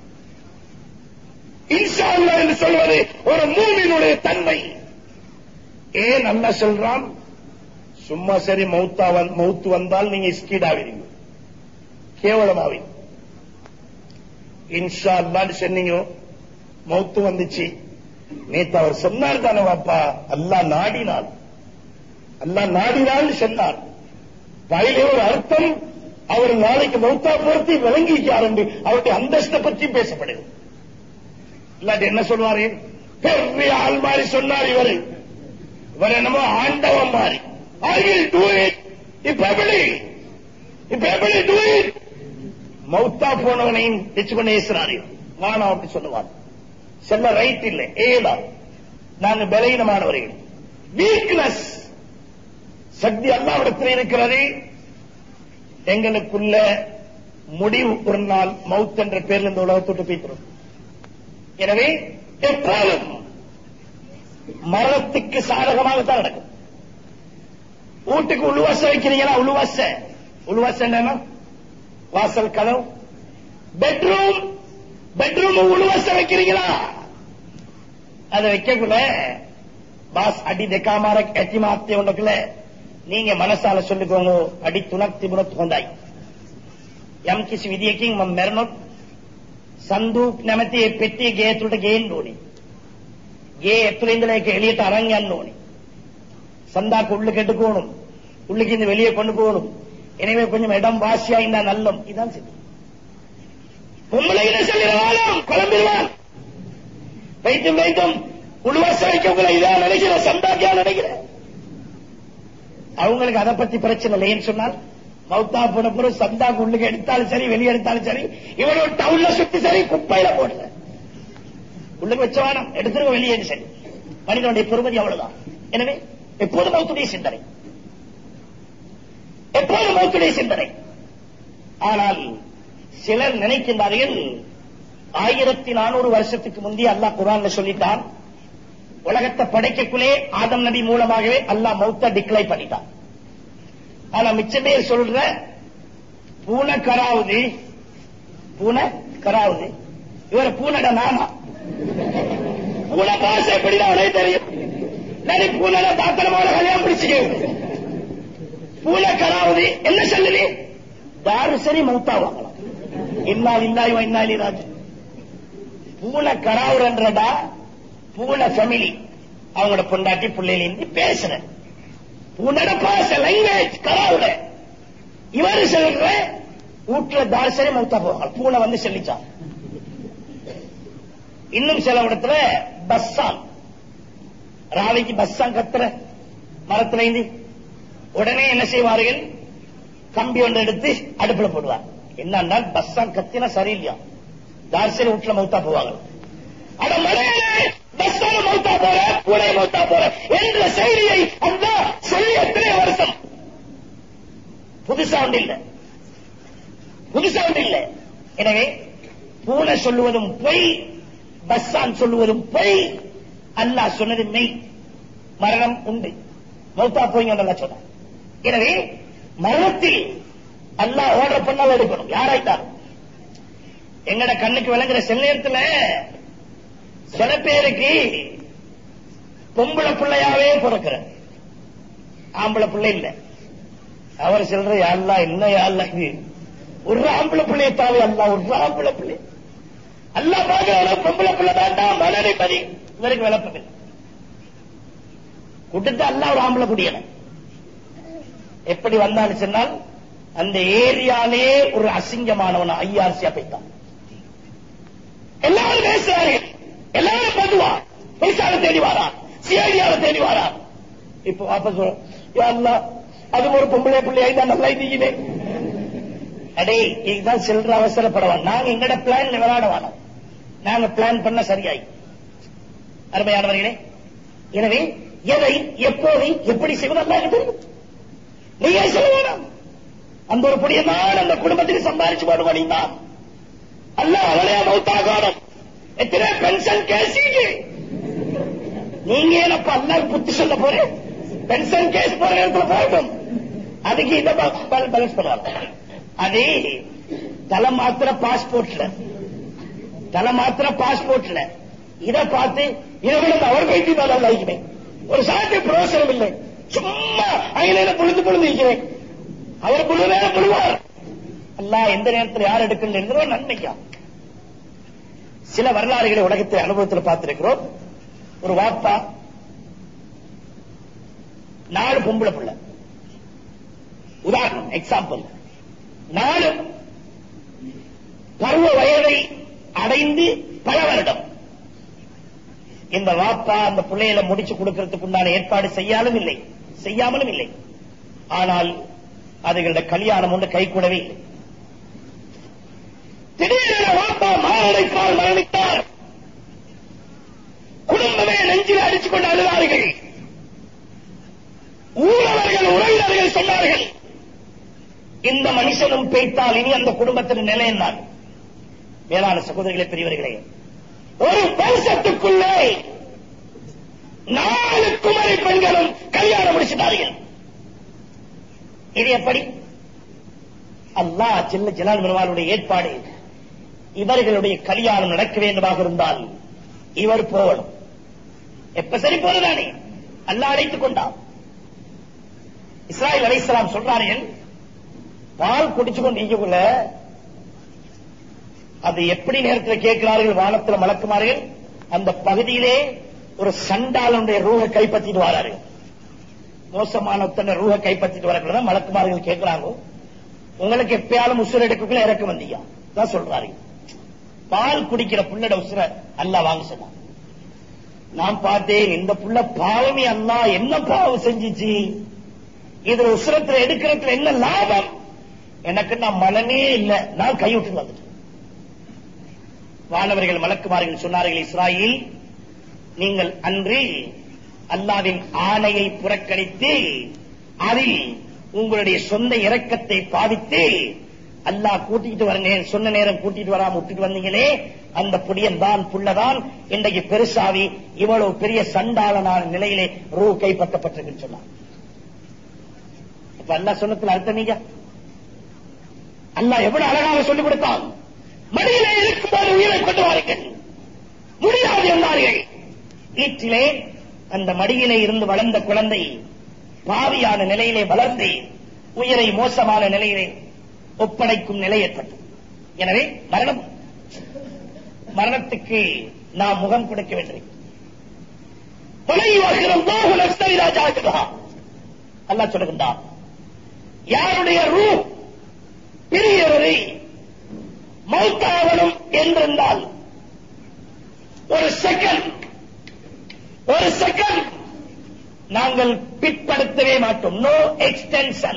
இன்ஷா அல்லாஹ் என்று சொல்வது ஒரு மூமினுடைய தன்மை ஏன் அல்லா சொல்றான் சும்மா சரி மௌத்தா வந்- மௌத்து வந்தால் நீங்க ஸ்கீட் ஆவீங்க கேவலமாவீங்க இன்ஷா அல்லான்னு சொன்னீங்க மௌத்து வந்துச்சு நேத்து அவர் சொன்னார் தானே வாப்பா அல்லாஹ் நாடினாள் அல்லாஹ் நாடினாள் சொன்னார் வாயிலே ஒரு அர்த்தம் அவர் நாளைக்கு மௌத்தா பொறுத்து விளங்கிக்கார் என்று அவருடைய அந்தஸ்தை பற்றி பேசப்படுது இல்லாட்டி என்ன சொல்வாரு பெரிய ஆள் மாதிரி சொன்னார் இவரு இவர் என்னமோ ஆண்டவன் மாதிரி ஐ வில் டூ இட் இப்ப எப்படி இப்ப எப்படி டூ இட் மௌத்தா போனவனையும் வச்சுக்கொண்டு ஏசுறாரு வானம் அப்படி சொல்லுவார் செல்ல ரைட் இல்லை ஏலா நாங்க பலகீனமானவர்கள் வீக்னஸ் சக்தி அல்லாவிடத்தில் இருக்கிறது எங்களுக்குள்ள முடிவு ஒரு நாள் மவுத் என்ற பேர்ல இந்த உலகத்தொட்டு போய்க்கிறோம் எனவே எப்போதும் மரணத்துக்கு சாதகமாகத்தான் நடக்கும் வீட்டுக்கு உள்வாச வைக்கிறீங்களா உள்வாச உள்வாச என்னன்னா வாசல் கதவு பெட்ரூம் பெட்ரூம் உள்வாச வைக்கிறீங்களா அதை வைக்கக்குள்ள பாஸ் அடி දෙකාමාර ඇති මාත්‍ය උଣ୍ଡකල நீங்க மனசால சொல்லிக்கோங்க அடி තුනක් තිබුණොත් හොඳයි යම් කිසි විදියකින් මම මැරුණොත් සන්දුක් නැමැති ඒ පෙට්ටිය ගේ ඇතුළට ගේන්න ඕනේ ගේ ඇතුළේ ඉඳලා ඒක එළියට අරන් යන්න ඕනේ சந்தாக்கு உள்ளுக்கு எடுக்கணும் உள்ளுக்கு இருந்து வெளியே கொண்டு போகணும் எனவே கொஞ்சம் இடம் வாசியா இருந்தா நல்லம் இதான் சரி பொம்பளையில சொல்லிடுவாலும் குழம்பிடுவான் வைத்தும் வைத்தும் உள்வாச வைக்கவங்களை இதான் நினைக்கிற சந்தாக்கியா நினைக்கிறேன் அவங்களுக்கு அதை பத்தி பிரச்சனை இல்லைன்னு சொன்னால் மௌத்தா போன பிறகு சந்தாக்கு உள்ளுக்கு எடுத்தாலும் சரி வெளியே எடுத்தாலும் சரி இவன் ஒரு டவுன்ல சுத்தி சரி குப்பையில போடல உள்ளுக்கு வச்ச வேணாம் எடுத்துருங்க வெளியே சரி மனிதனுடைய பெருமதி அவ்வளவுதான் எனவே எப்போது மௌத்துடைய சிந்தனை எப்போது மௌத்துடைய சிந்தனை ஆனால் சிலர் நினைக்கின்றார்கள் ஆயிரத்தி நானூறு வருஷத்துக்கு முந்தைய அல்லாஹ் குரான்ல சொல்லிட்டான் உலகத்தை படைக்கக்குள்ளே ஆதம் நபி மூலமாகவே அல்லாஹ் மௌத்த டிக்ளை பண்ணிட்டான் ஆனா மிச்ச பேர் சொல்ற பூனை கராவுது பூனை கராவுது இவர் பூனட நானா பூனை பாச எப்படிதான் அவனே தெரியும் நடி பூனட தாத்தனமான கல்யாணம் பிடிச்சுக்க பூனை கராவுது என்ன சொல்லுது யாரு சரி மௌத்தா வாங்கலாம் இன்னால் இல்லாய் இன்னாலி ராஜு பூனை கராவுறன்றடா பூனை ஃபேமிலி அவங்களோட பொண்டாட்டி பிள்ளையில இருந்து பேசுற பூனட பாச லாங்குவேஜ் கராவுற இவரு சொல்ற வீட்டுல தாசரே மௌத்தா போவாங்க பூனை வந்து செல்லிச்சான் இன்னும் சில இடத்துல பஸ்ஸான் ராவைக்கு பஸ்ஸான் கத்துற மரத்துல இருந்து உடனே என்ன செய்வார்கள் கம்பி ஒன்று எடுத்து அடுப்புல போடுவார் என்னன்னா பஸ்ஸான் கத்தினா சரியில்லையா தாசரி வீட்டுல மௌத்தா போவாங்க அட மலையிலே பஸ்ஸான மௌத்தா போற பூனை மௌத்தா போற என்ற செய்தியை அந்த சொல்லி எத்தனை வருஷம் புதுசா ஒன்று இல்லை புதுசா ஒன்று இல்லை எனவே பூனை சொல்லுவதும் பொய் பஸ்ஸான் சொல்லுவதும் பொய் அல்லாஹ் சொன்னது மெய் மரணம் உண்டு மௌத்தா போய்ங்க நல்லா சொன்னான் எனவே மரணத்தில் அல்லாஹ் ஆர்டர் பண்ணால் எடுக்கணும் யாராய்த்தாலும் எங்கட கண்ணுக்கு விளங்குற சில நேரத்துல சில பேருக்கு பொம்பளை பிள்ளையாவே பிறக்கிற ஆம்பளை பிள்ளை இல்ல அவர் சொல்ற யாழ்லா என்ன யாழ்லா இது ஒரு ஆம்பளை பிள்ளைய தாவே அல்ல ஒரு ஆம்பளை பிள்ளை அல்லா பாக்க பொம்பளை பிள்ளை வேண்டாம் மனதை பதி இவருக்கு விளப்பம் இல்லை கொடுத்து அல்லா ஒரு ஆம்பளை குடியன எப்படி வந்தான்னு சொன்னால் அந்த ஏரியாலே ஒரு அசிங்கமானவன் ஐஆர்சியா போய்த்தான் எல்லாரும் பேசுறார்கள் எல்லாரும் பொதுவா போலீசார தேடி வாரா சிஐடியால தேடி வாரா இப்ப வாபஸ் வரும். யா அல்லாஹ், அது ஒரு பொம்பளை பிள்ளையாய் தான் நல்லா இருந்தீங்களே அடே இதுதான் செல்ற அவசரப்படவான் நாங்க எங்கட பிளான் விளையாட வேணாம் நாங்க பிளான் பண்ண சரியாய் அருமையானவர்களே எனவே எதை எப்போதை எப்படி செய்வது அல்லாஹ்க்கு தெரியும் நீங்க சொல்ல வேணாம் அந்த ஒரு புடியமான அந்த குடும்பத்துக்கு சம்பாரிச்சு போடுவானீங்க அல்ல அவளையா மௌத்தாகணும் எத்தனை பென்ஷன் கேசீங்க நீங்க ಏನಪ್ಪ அல்லாஹ் புத்தி சொல்ல போறேன் பென்ஷன் கேஸ் போற நேரத்தில் போகட்டும் அதுக்கு இதை பேலன்ஸ் பண்ணுவாங்க அது தலை மாத்திர பாஸ்போர்ட்ல தலை மாத்திர பாஸ்போர்ட்ல இத பார்த்து இதை விட அவர் வைத்து தான் வைக்கிறேன் ஒரு சாட்டு பிரயோசனம் இல்லை சும்மா அங்கே பொழுது பொழுது இருக்கிறேன் அவர் முழு நேரம் முழுவார் அல்லாஹ் எந்த நேரத்தில் யார் எடுக்கணும் என்கிறோம் நன்மைக்கா சில வரலாறுகளை உலகத்தில் அனுபவத்தில் பார்த்திருக்கிறோம் ஒரு வாப்பா நாலு பொம்பளை பிள்ளை உதாரணம் எக்ஸாம்பிள் நாலு பருவ வயதை அடைந்து பல வருடம் இந்த வாப்பா அந்த பிள்ளைகளை முடிச்சு கொடுக்கறதுக்கு உண்டான ஏற்பாடு செய்யாலும் இல்லை செய்யாமலும் இல்லை ஆனால் அதுகளுடைய கல்யாணம் ஒன்று கைகூடவே இல்லை திடீரென வாப்பா மாரடைப்பால் மரணித்தார் குடும்பமே நெஞ்சில் அடித்துக் கொண்டு அழுதார்கள் ஊழவர்கள் உறவினர்கள் சொன்னார்கள் இந்த மனுஷனும் பேய்த்தால் இனி அந்த குடும்பத்தின் நிலை என்னான் மேலான சகோதரிகளே பெரியவர்களே ஒரு வருஷத்துக்குள்ளே நாலு குமரி பெண்களும் கல்யாணம் முடிச்சிட்டார்கள் இது எப்படி அல்லாஹ் சின்ன ஜலால் பெருமானுடைய ஏற்பாடு இவர்களுடைய கல்யாணம் நடக்க வேண்டுமாக இருந்தால் இவர் போகணும் எப்ப சரி போறதானே அல்லாஹ் அழைத்துக் கொண்டார் இஸ்ராயல் அலைஹிஸ்ஸலாம் சொல்றார்கள் பால் குடிச்சு கொண்டு இங்கக்குள்ள அது எப்படி நேரத்தில் கேட்கிறார்கள் வானத்தில் மலக்குமார்கள் அந்த பகுதியிலே ஒரு சண்டாளனுடைய ரூஹ கைப்பற்றிட்டு வரார்கள் மோசமான ஒருத்தனை ரூஹ கைப்பற்றிட்டு வரக்குள்ள மலக்குமார்கள் கேட்கிறாங்க உங்களுக்கு எப்பயாலும் உசுர் எடுக்கக்குள்ள இறக்க வந்தீங்க தான் சொல்றாரு பால் குடிக்கிற புள்ளட உசுர அல்லா வாங்க சொன்னான் நான் பார்த்தேன் இந்த புள்ள பாவமே அல்லா என்ன பாவம் செஞ்சிச்சு இதுல உசுரத்துல எடுக்கிறதுல என்ன லாபம் எனக்கு நான் மனமே இல்ல நான் கைவிட்டு வந்துட்டேன் வானவர்கள் மலக்குமார்கள் சொன்னார்கள் இஸ்ராயில் நீங்கள் அன்று அல்லாவின் ஆணையை புறக்கணித்து அதில் உங்களுடைய சொந்த இரக்கத்தை பாவித்து அல்லாஹ் கூட்டிட்டு வர நேரம் சொன்ன நேரம் கூட்டிட்டு வராம விட்டுட்டு வந்தீங்களே அந்த புடியன் தான் புள்ளதான் இன்றைக்கு பெருசாவி இவ்வளவு பெரிய சண்டாளனான நிலையிலே ரூ கைப்பற்றப்பட்டிருக்குன்னு சொன்னார் இப்ப அல்லாஹ் சொன்னதுல அர்த்தம் நீங்க அல்லாஹ் எவ்வளவு அழகாக சொல்லிக் கொடுத்தான் மடியிலே இருக்கும்போது உயிரை கொண்டு வாருங்கள் முடியாது என்றார்கள் ஈற்றிலே அந்த மடியிலே இருந்து வளர்ந்த குழந்தை பாவியான நிலையிலே வளர்ந்து உயிரை மோசமான நிலையிலே ஒப்படைக்கும் நிலை ஏற்பட்டது எனவே மரணம் மரணத்துக்கு நாம் முகம் கொடுக்க வேண்டும் தொலைவாகிறோம் அல்லாஹ் சொல்லுகின்றான் யாருடைய ரூ பிரியவரை மௌத்தாவணும் என்றிருந்தால் ஒரு செகண்ட் ஒரு செகண்ட் நாங்கள் பிற்படுத்தவே மாட்டோம் நோ எக்ஸ்டென்ஷன்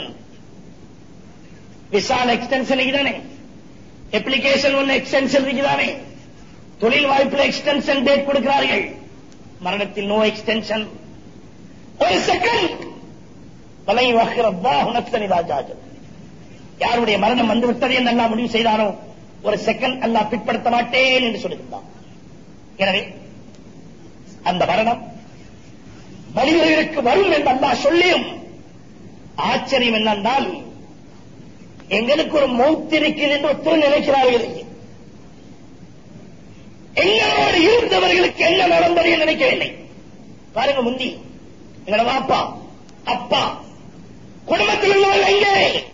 விசால் எக்ஸ்டென்ஷன் இருக்குதானே அப்ளிகேஷன் ஒன்னு எக்ஸ்டென்ஷன் இருக்குதானே தொழில் வாய்ப்புல எக்ஸ்டென்ஷன் டேட் கொடுக்கிறார்கள் மரணத்தில் நோ எக்ஸ்டென்ஷன் ஒரு செகண்ட் வலை வஹ்ரப்பாஹுனத்தனி ராஜாஜன் யாருடைய மரணம் வந்து விட்டது என்று அல்லாஹ் முடிவு செய்தானோ ஒரு செகண்ட் அல்லாஹ் பிற்படுத்த மாட்டேன் என்று சொல்லுகின்றான் எனவே அந்த மரணம் மனிதர்களுக்கு வரும் என்று அல்லாஹ் சொல்லியும் ஆச்சரியம் என்னென்றால் எங்களுக்கு ஒரு மௌத் இருக்கிறது என்று ஒருத்தர் நினைக்கிறார்கள் எங்களோடு இருந்தவர்களுக்கு என்ன நடந்தது என்று நினைக்கவில்லை பாருங்க முந்தி எங்களோட வாப்பா அப்பா குடும்பத்தில் உள்ளவர்கள் எங்கே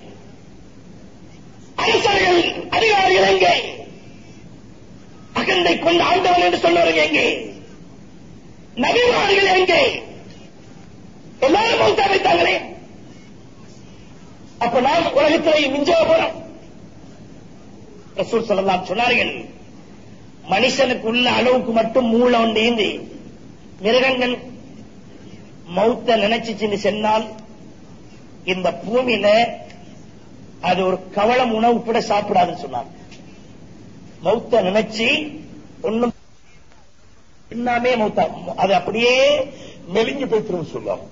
அரசர்கள் அதிகாரிகள் எங்கே அகந்தை கொண்ட ஆண்டவன் என்று சொன்னவர்கள் எங்கே நபிமார்கள் எங்கே எல்லாரும் மௌத்தா வைத்தாங்களே அப்ப நாம் உலகத்திலே மிஞ்ச போறோம் ரசூல் சொல்லலாம் சொன்னார்கள் மனுஷனுக்கு உள்ள அளவுக்கு மட்டும் மூளை ஒன்று ஈந்து மிருகங்கள் மௌத்த நினைச்சுச்சுன்னு சொன்னால் இந்த பூமியில அது ஒரு கவளம் உணவு கூட சாப்பிடாதுன்னு சொன்னாங்க மௌத்த நினைச்சு ஒண்ணும் எல்லாமே மௌத்தா அது அப்படியே மெலிஞ்சு போய்த்திரும் சொல்லுவாங்க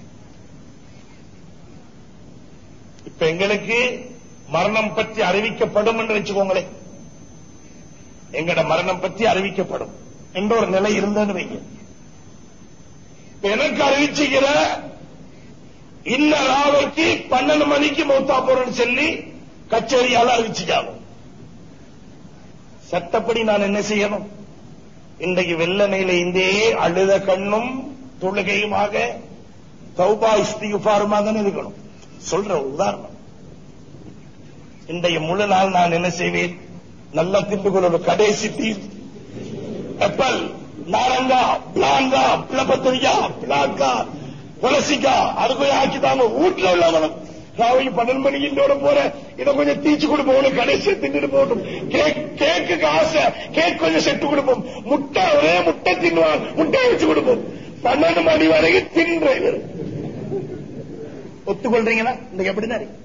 இப்ப எங்களுக்கு மரணம் பற்றி அறிவிக்கப்படும் என்று வச்சுக்கோங்களேன் எங்கட மரணம் பற்றி அறிவிக்கப்படும் என்ற ஒரு நிலை இருந்ததுன்னு வைங்க இப்ப எனக்கு அறிவிச்சுக்கிற இன்ன ராவைக்கு பன்னெண்டு மணிக்கு மௌத்தா போறேன்னு சொல்லி கச்சேரியால அறிவிச்சுக்காங்க சட்டப்படி நான் என்ன செய்யணும் இன்றைக்கு வெள்ளனையில இந்தே அழுத கண்ணும் தொழுகையுமாக தௌபா இஸ்திகுபாருமாக தானே இருக்கணும் சொல்ற ஒரு உதாரணம் இன்றைய முழு நாள் நான் என்ன செய்வேன் நல்ல திண்டுகளோட கடைசி டீ எப்பல் நாரங்கா பிளாங்கா பிளபத்திரிக்கா பிளாக்கா துளசிக்கா அது கொஞ்சம் ஆக்கிட்டாங்க வீட்டுல உள்ளவனும் ராவைக்கு பன்னெண்டு மணிக்கு இன்னோட போற இதை கொஞ்சம் தீச்சு கொடுப்போம் கடைசி தின்னுட்டு போகட்டும் கேக் கேக்குக்கு ஆசை கேக் கொஞ்சம் செட்டு கொடுப்போம் முட்டை ஒரே முட்டை தின்னுவான் முட்டையை வச்சு கொடுப்போம் பன்னெண்டு மணி வரைக்கும் தின்ற இவர் ஒத்துக்கொள்றீங்களா இந்த எப்படிதான் இருக்கு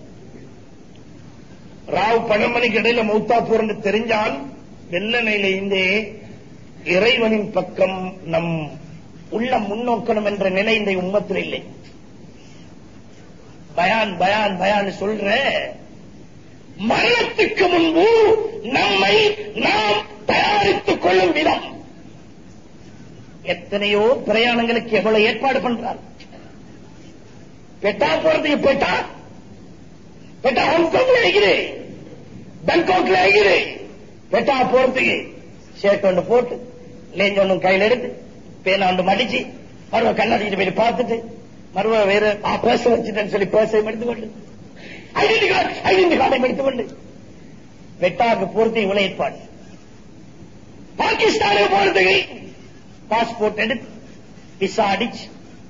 ராவ் பன்னெண்டு மணிக்கு இடையில மௌத்தா போறன்னு தெரிஞ்சால் வெள்ளனையில இருந்தே இறைவனின் பக்கம் நம் உள்ள முன்னோக்கணும் என்ற நிலை இந்த உம்மத்தில் இல்லை பயான் பயான் பயான் சொல்ற மரணத்துக்கு முன்பு நம்மை நாம் தயாரித்துக் கொள்ளும் விதம் எத்தனையோ பிரயாணங்களுக்கு எவ்வளவு ஏற்பாடு பண்றார் பெட்டா போறதுக்கு பெட்டா பெட்டா ஹாங்காங்ல இருக்குது பேங்காக்ல இருக்குது பெட்டா போறதுக்கு ஷர்ட் ஒன்று போட்டு லேஞ்ச் ஒன்று கையில் எடுத்து பேனா ஒன்று மடிச்சு மறுவ கண்ணாடிட்டு போய் பார்த்துட்டு மறுவ வேற ஆ பேச வச்சுட்டேன்னு சொல்லி பேசையும் எடுத்துக்கொண்டு ஐடென்டி கார்டு ஐடென்டி கார்டையும் எடுத்துக்கொண்டு வெட்டாக்கு போறது இவ்வளவு ஏற்பாடு பாகிஸ்தானுக்கு போறதுக்கு பாஸ்போர்ட் எடுத்து விசா அடிச்சு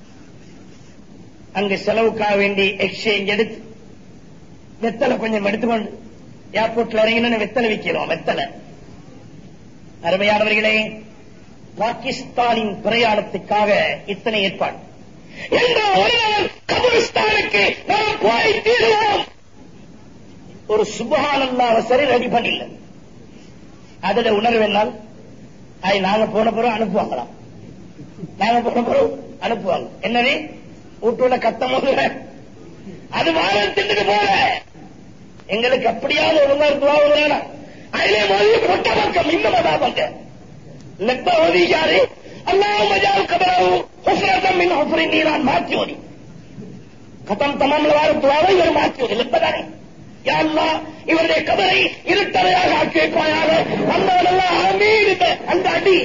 அங்க செலவுக்காக வேண்டி எக்ஸ்சேஞ்ச் எடுத்து வெத்தலை கொஞ்சம் எடுத்துக்கொண்டு ஏர்போர்ட்ல இறங்கின வெத்தலை விற்கிறோம் வெத்தலை அருமையானவர்களே பாகிஸ்தானின் பிரயாணத்துக்காக இத்தனை ஏற்பாடு என்ற ஒரு நாள் கபரிஸ்தானுக்கு நாம் போய் தீருவோம் ஒரு சுபகானல்லாவ சரி ரெடி பண்ணல அதுல உணர்வு என்னால் அதை நாங்க போன பிறகு அனுப்புவாங்களாம் நாங்க போன பிறகு அனுப்புவாங்க என்னது வீட்டுல கத்தம் போது அது வாரம் திண்டுட்டு போற எங்களுக்கு அப்படியாவது ஒழுங்கா இருக்குவாங்க அதிலே மோதி பொட்ட பக்கம் இன்னும் அதாபங்க லெப்ப ஓதிக்காரு அல்லாஹ் மஜால் கபராவு ஹுஃப்ரதம் மின் ஹுஃப்ரி நீரான் மாற்றி ஓதி கதம் தமாம்ல வார துவாவை இவர் மாற்றி ஓதி லெப்ப தானே யா அல்லாஹ் இவருடைய கபரை இருட்டறையாக ஆக்கி வைப்பாயாக வந்தவனெல்லாம் ஆமீன் இந்த அந்த அடி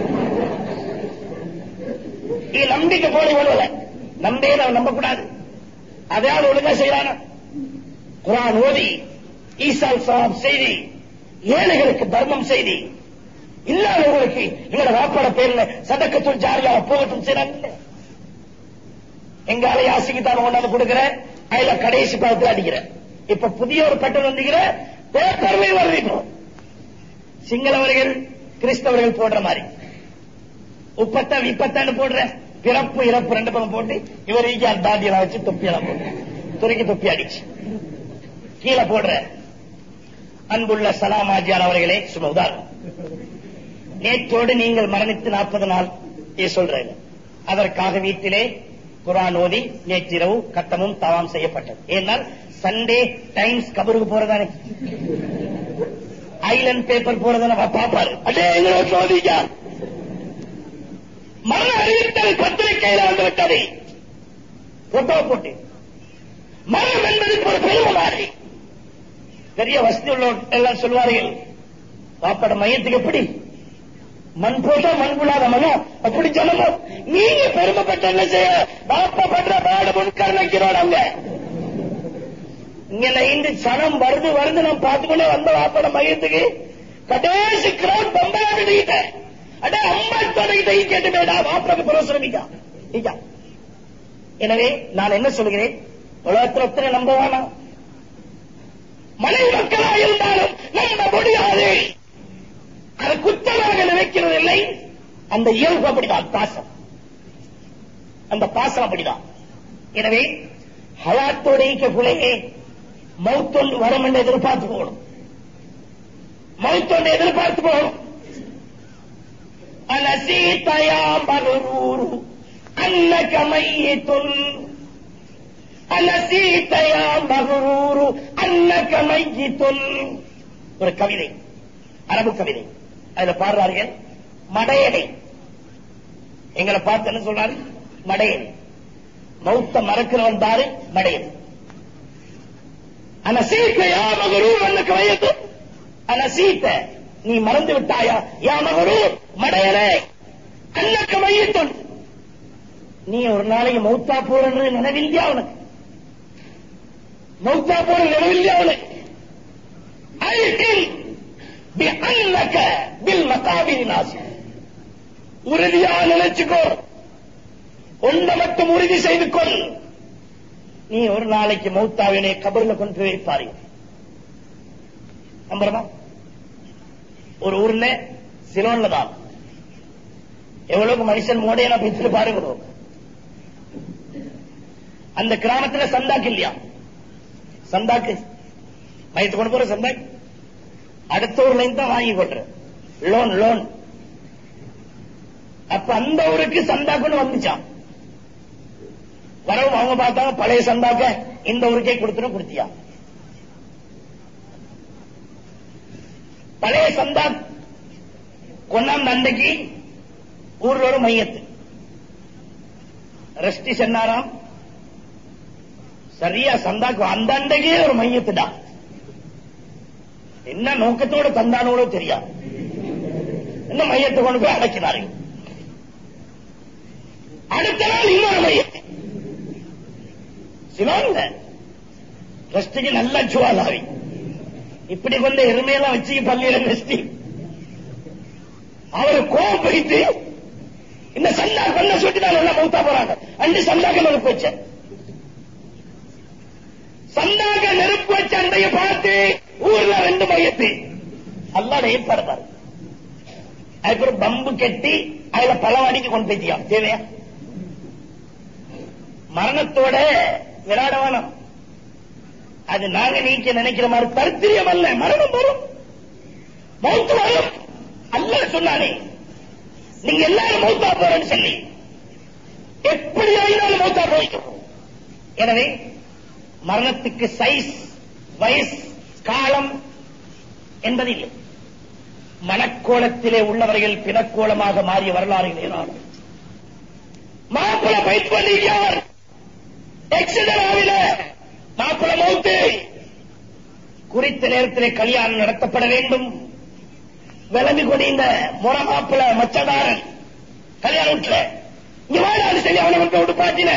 ಈ ನಂಬಿಕೆ ಕೋಳಿ ಒಳವಲ್ಲ நம்பே ನಾವು நம்பக்கூடாது அதையாவது ஒழுங்கா செய்யறான குரான் ஓதி ஈசால் சவாப் செய்தி ஏழைகளுக்கு தர்மம் செய்தி இல்லாதவர்களுக்கு எங்களோட வாப்பாட பேர்ல சதக்கத்துள் ஜாரியாக போகட்டும் செய்யறாங்க எங்கால யாசிக்கு தான் கொண்டாந்து கொடுக்கிற அதுல கடைசி பழத்தில் அடிக்கிற இப்ப புதிய ஒரு பட்டம் வந்துக்கிற பேப்பர்ல வருது இப்போ சிங்களவர்கள் கிறிஸ்தவர்கள் போடுற மாதிரி உப்பத்தா விப்பத்தான்னு போடுற பிறப்பு இறப்பு ரெண்டு பக்கம் போட்டு இவர் ஈஜார் தாண்டியெல்லாம் வச்சு தொப்பியெல்லாம் போட்டு துறைக்கு தொப்பி அடிச்சு கீழே போடுற அன்புள்ள சலாமாஜியார் அவர்களே சும்மா உதாரணம் நேற்றோடு நீங்கள் மரணித்து நாற்பது நாள் இது சொல்றேன் அதற்காக வீட்டிலே குரான் ஓதி நேற்றிரவு கட்டமும் தவாம் செய்யப்பட்டது ஏனால் சண்டே டைம்ஸ் கபருக்கு போறதானே ஐலண்ட் பேப்பர் போறதானே பாப்பாரு அடே எங்களோட சோதிக்கா மரண அறிவித்தல் பத்திரிகையில வந்து விட்டது போட்டோ போட்டு மரணம் என்பது இப்ப ஒரு பெருமை மாதிரி பெரிய வசதி உள்ள எல்லாம் சொல்வார்கள் பாப்பாட மையத்துக்கு எப்படி மண் போட்டா மண் புழாத மனம் அப்படி ஜனமோ நீங்க பெருமைப்பட்ட என்ன செய்ய பாப்பா பண்ற பாடு முன்கரணைக்கிறோம் அவங்க இங்க இந்த சனம் வருது வருது நான் பார்த்துக்கொண்டே வந்த வாப்பட மையத்துக்கு கடைசி கிரௌட் பொம்பளாட்டு அடே அம்மாட்டோட இதை கேட்டு வேடா வாப்பக்கு புரோசரமிக்கா இக்கா எனவே நான் என்ன சொல்கிறேன் உலகத்தில் ஒத்தனை நம்ப வேணாம் மனை மக்களா இருந்தாலும் நம்ப முடியாது அது குற்றமாக நினைக்கிறது இல்லை அந்த இயல்பு அப்படிதான் பாசம் அந்த பாசம் அப்படிதான் எனவே ஹயாத்தோட ஈக்கக்குள்ளேயே மௌத்தொண்டு வரும் என்று எதிர்பார்த்து போகணும் மௌத்தொண்டு எதிர்பார்த்து போகணும் அனசீதயா மகரூரு அன்னக மையத்துன் அனசீதயா மகரூரு அன்னக மையத்துன் ஒரு கவிதை அரபு கவிதை அதுல பாடுறார்கள் மடையடை எங்களை பார்த்து என்ன சொல்றாரு மடையடை மௌத்த மறக்கிறவன் தாரு மடையடை அனசீத்த யா மகரூர் அன்னக்கு வயது அனசீத்த நீ மறந்து விட்டாயா யா மகரூர் மடையரே அன்னக்கு மையத்துன் நீ ஒரு நாளைக்கு மௌத்தா போறது நினைவில்லையா உனக்கு மௌத்தா போற நினைவில்லையா உனக்கு ஐக்கில் بأنك بالمقابر ناصر உறுதியா நினைச்சுக்கோ ஒன்றை மட்டும் உறுதி செய்து கொள் நீ ஒரு நாளைக்கு மௌத்தாவினை கபர்ல கொண்டு போய் வைப்பாரு நம்புறமா ஒரு ஊர்ல சிலோன்ல தான் எவ்வளவு மனுஷன் மோடையெல்லாம் பேசிட்டு பாருங்க அந்த கிராமத்துல சந்தாக்கு இல்லையா சந்தாக்கு மயத்து கொண்டு போற சந்தாக்கு அடுத்த ஊர்ல இருந்து தான் வாங்கி கொள்ற லோன் லோன் அப்ப அந்த ஊருக்கு சந்தாக்குன்னு வந்துச்சான் வரவும் அவங்க பார்த்தாங்க பழைய சந்தாக்க இந்த ஊருக்கே கொடுத்துரும் கொடுத்தியா பழைய சந்தா கொண்டாந்த அன்றைக்கு ஊர்ல ஒரு மையத்து ரெஸ்டி சொன்னாராம் சரியா சந்தாக்கு அந்த அன்றைக்கே ஒரு மையத்துடா என்ன நோக்கத்தோட தந்தானோட தெரியாது என்ன மையத்தை கொண்டு போய் அடக்கினார்கள் அடுத்த நாள் இன்னொரு மையத்தை சிலோன்ல ட்ரஸ்டுக்கு நல்ல சுவாதாவி இப்படி கொண்ட எருமையெல்லாம் வச்சு பள்ளியில ட்ரஸ்டி அவரு கோவம் போயிட்டு இந்த சந்தா கொண்ட சுட்டி தான் நல்லா மௌத்தா போறாங்க அண்டு சந்தாக்க நெருப்பு வச்ச சந்தாக நெருப்பு வச்ச அண்டைய பார்த்து ஊர்ல ரெண்டு மையத்து அல்லாட ஏற்பாடு பாரு அதுக்கு பம்பு கட்டி அதுல பழம் கொண்டு போய்த்தியா தேவையா மரணத்தோட விளையாட வேணாம் அது நாங்க நீக்க நினைக்கிற மாதிரி தரித்திரியம் அல்ல மரணம் வரும் மௌத்து வரும் அல்ல சொன்னானே நீங்க எல்லாரும் மௌத்தா போறேன்னு சொல்லி எப்படி ஆயினாலும் மௌத்தா போய்க்கும் எனவே மரணத்துக்கு சைஸ் வயசு காலம் என்பதில்லை மனக்கோலத்திலே உள்ளவர்கள் பிணக்கோலமாக மாறிய வரலாறுகள் ஏராளம் மாப்பிள பயிற்சி பண்ணிக்கார் எக்ஸிடராவில மாப்பிள மௌத்து குறித்த நேரத்திலே கல்யாணம் நடத்தப்பட வேண்டும் விளம்பி கொடிந்த முறை மாப்பிள மச்சதாரன் கல்யாணம் வீட்டுல இங்க வாழாது சொல்லி அவனை வந்து விட்டு பாத்தின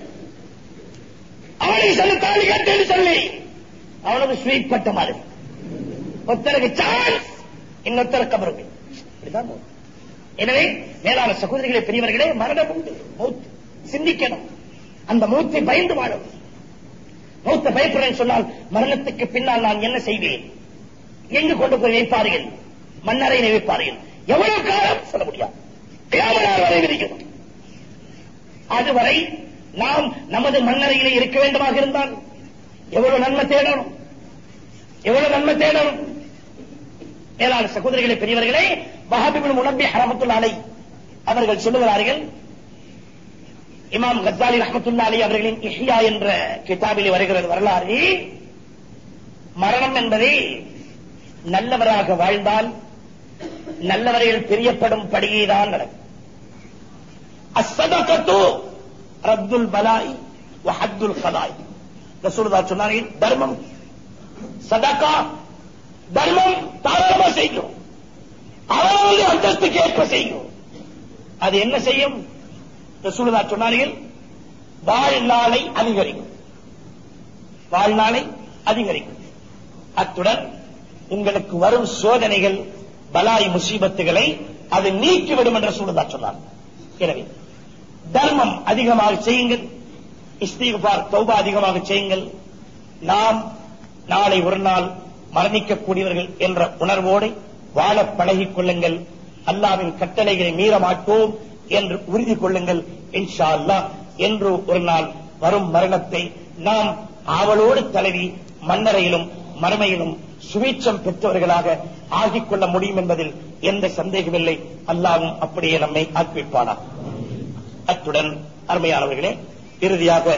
அவனுக்கு சொல்ல தாலி கட்டுன்னு சொல்லி அவனுக்கு ஸ்வீட் பட்ட மாதிரி ஒருத்தருக்கு சான்ஸ் இன்னொருத்தர் கபருக்கு இப்படிதான் போகும். எனவே மேலான சகோதரிகளே பெரியவர்களே மரணம் உண்டு மௌத் சிந்திக்கணும் அந்த மௌத்தை பயந்து வாழும் மௌத்த பயப்படுறேன்னு சொன்னால் மரணத்துக்கு பின்னால் நான் என்ன செய்வேன் எங்கு கொண்டு போய் வைப்பார்கள் மன்னரையினை வைப்பார்கள் எவ்வளவு காலம் சொல்ல முடியாது கியாமத் வரை விதிக்கணும் அதுவரை நாம் நமது மண்ணறையிலே இருக்க வேண்டுமாக இருந்தால் எவ்வளவு நன்மை தேடணும் எவ்வளவு நன்மை தேடணும் மேலான சகோதரிகளே பெரியவர்களே வஹாபிபின் முனப்பி ரஹமத்துல்லா அலை அவர்கள் சொல்லுகிறார்கள் இமாம் கசாலி ரஹமத்துல்லா அலி அவர்களின் இஹ்யா என்ற கிதாபிலே வருகிறது வரலாறு மரணம் என்பதே நல்லவராக வாழ்ந்தால் நல்லவர்கள் பிரியப்படும் படியேதான் நடக்கும் அசதகத்து ரத்துல் பலாய் வஹத்துல் கலாய் ரசூலுல்லா சொன்னார்கள் தர்மம் சதகா தர்மம் தாராளமா செய்யும் அவரது அந்தஸ்துக்கு ஏற்ப செய்யும் அது என்ன செய்யும் ரசூலுல்லா சொன்னார்கள் வாழ்நாளை அதிகரிக்கும் வாழ்நாளை அதிகரிக்கும் அத்துடன் உங்களுக்கு வரும் சோதனைகள் பலாய் முசீபத்துகளை அது நீக்கிவிடும் என்று ரசூலுல்லா சொன்னார் எனவே தர்மம் அதிகமாக செய்யுங்கள் இஸ்திகுபார் தௌபா அதிகமாக செய்யுங்கள் நாம் நாளை ஒரு நாள் மரணிக்கக்கூடியவர்கள் என்ற உணர்வோடு வாழ பழகிக் கொள்ளுங்கள் அல்லாவின் கட்டளைகளை மீற மாட்டோம் என்று உறுதி கொள்ளுங்கள் இன்ஷா அல்லாஹ் என்று ஒரு நாள் வரும் மரணத்தை நாம் ஆவலோடு தழுவி மன்னரையிலும் மறுமையிலும் சுவீச்சம் பெற்றவர்களாக ஆகிக் கொள்ள முடியும் என்பதில் எந்த சந்தேகமில்லை அல்லாவும் அப்படியே நம்மை ஆக்குவிப்பானா அத்துடன் அருமையானவர்களே இறுதியாக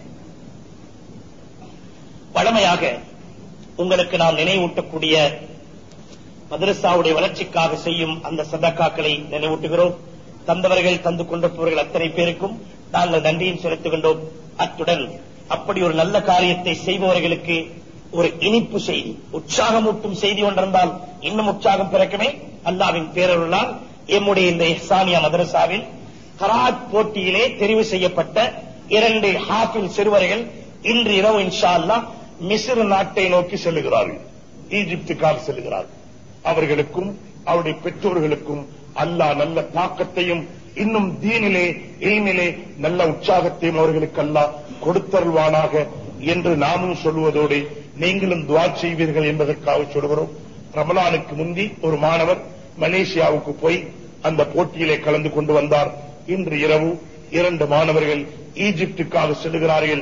வழமையாக உங்களுக்கு நாம் நினைவூட்டக்கூடிய மதரசாவுடைய வளர்ச்சிக்காக செய்யும் அந்த சதக்காக்களை நினைவூட்டுகிறோம் தந்தவர்கள் தந்து கொண்டிருப்பவர்கள் அத்தனை பேருக்கும் நாங்கள் நன்றியும் செலுத்துகின்றோம் அத்துடன் அப்படி ஒரு நல்ல காரியத்தை செய்பவர்களுக்கு ஒரு இனிப்பு செய்தி உற்சாகமூட்டும் செய்தி ஒன்றிருந்தால் இன்னும் உற்சாகம் பிறக்குமே அல்லாவின் பேரருளால் எம்முடைய இந்த இஹ்சானியா மதரசாவில் கராத் போட்டியிலே தெரிவு செய்யப்பட்ட இரண்டு ஹாஃபில் சிறுவர்கள் இன்று இரவு இன்ஷா அல்லாஹ் மிஸ்ர் நாட்டை நோக்கி செல்லுகிறார்கள் ஈஜிப்துக்காக செல்லுகிறார்கள் அவர்களுக்கும் அவருடைய பெற்றோர்களுக்கும் அல்லாஹ் நல்ல தாக்கத்தையும் இன்னும் தீனிலே இல்மிலே நல்ல உற்சாகத்தையும் அவர்களுக்கு அல்லாஹ் கொடுத்தருள்வானாக என்று நாமும் சொல்வதோடு நீங்களும் துவா செய்வீர்கள் என்பதற்காக சொல்கிறோம் ரமலானுக்கு முந்தி ஒரு மாணவர் மலேசியாவுக்கு போய் அந்த போட்டியிலே கலந்து கொண்டு வந்தார் இன்று இரவு இரண்டு மாணவர்கள் ஈஜிப்துக்காக செல்லுகிறார்கள்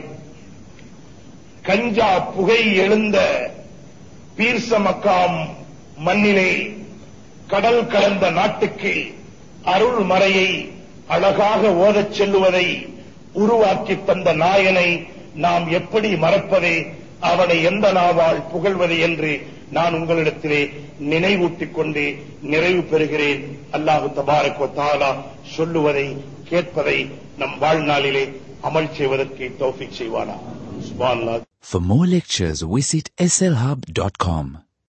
கஞ்சா புகை எழுந்த பீர்ச மக்காம் மண்ணிலே கடல் கலந்த நாட்டுக்கு அருள் மறையை அழகாக ஓதச் செல்லுவதை உருவாக்கி தந்த நாயனை நாம் எப்படி மறப்பதே அவனை எந்த நாவால் புகழ்வது என்று நான் உங்களிடத்திலே நினைவூட்டிக் கொண்டு நிறைவு பெறுகிறேன் அல்லாஹு தபாரக் தாலா சொல்லுவதை கேட்பதை நம் வாழ்நாளிலே அமல் செய்வதற்கு தௌஃபிக் செய்வானா சுபான் For more lectures, visit slhub.com.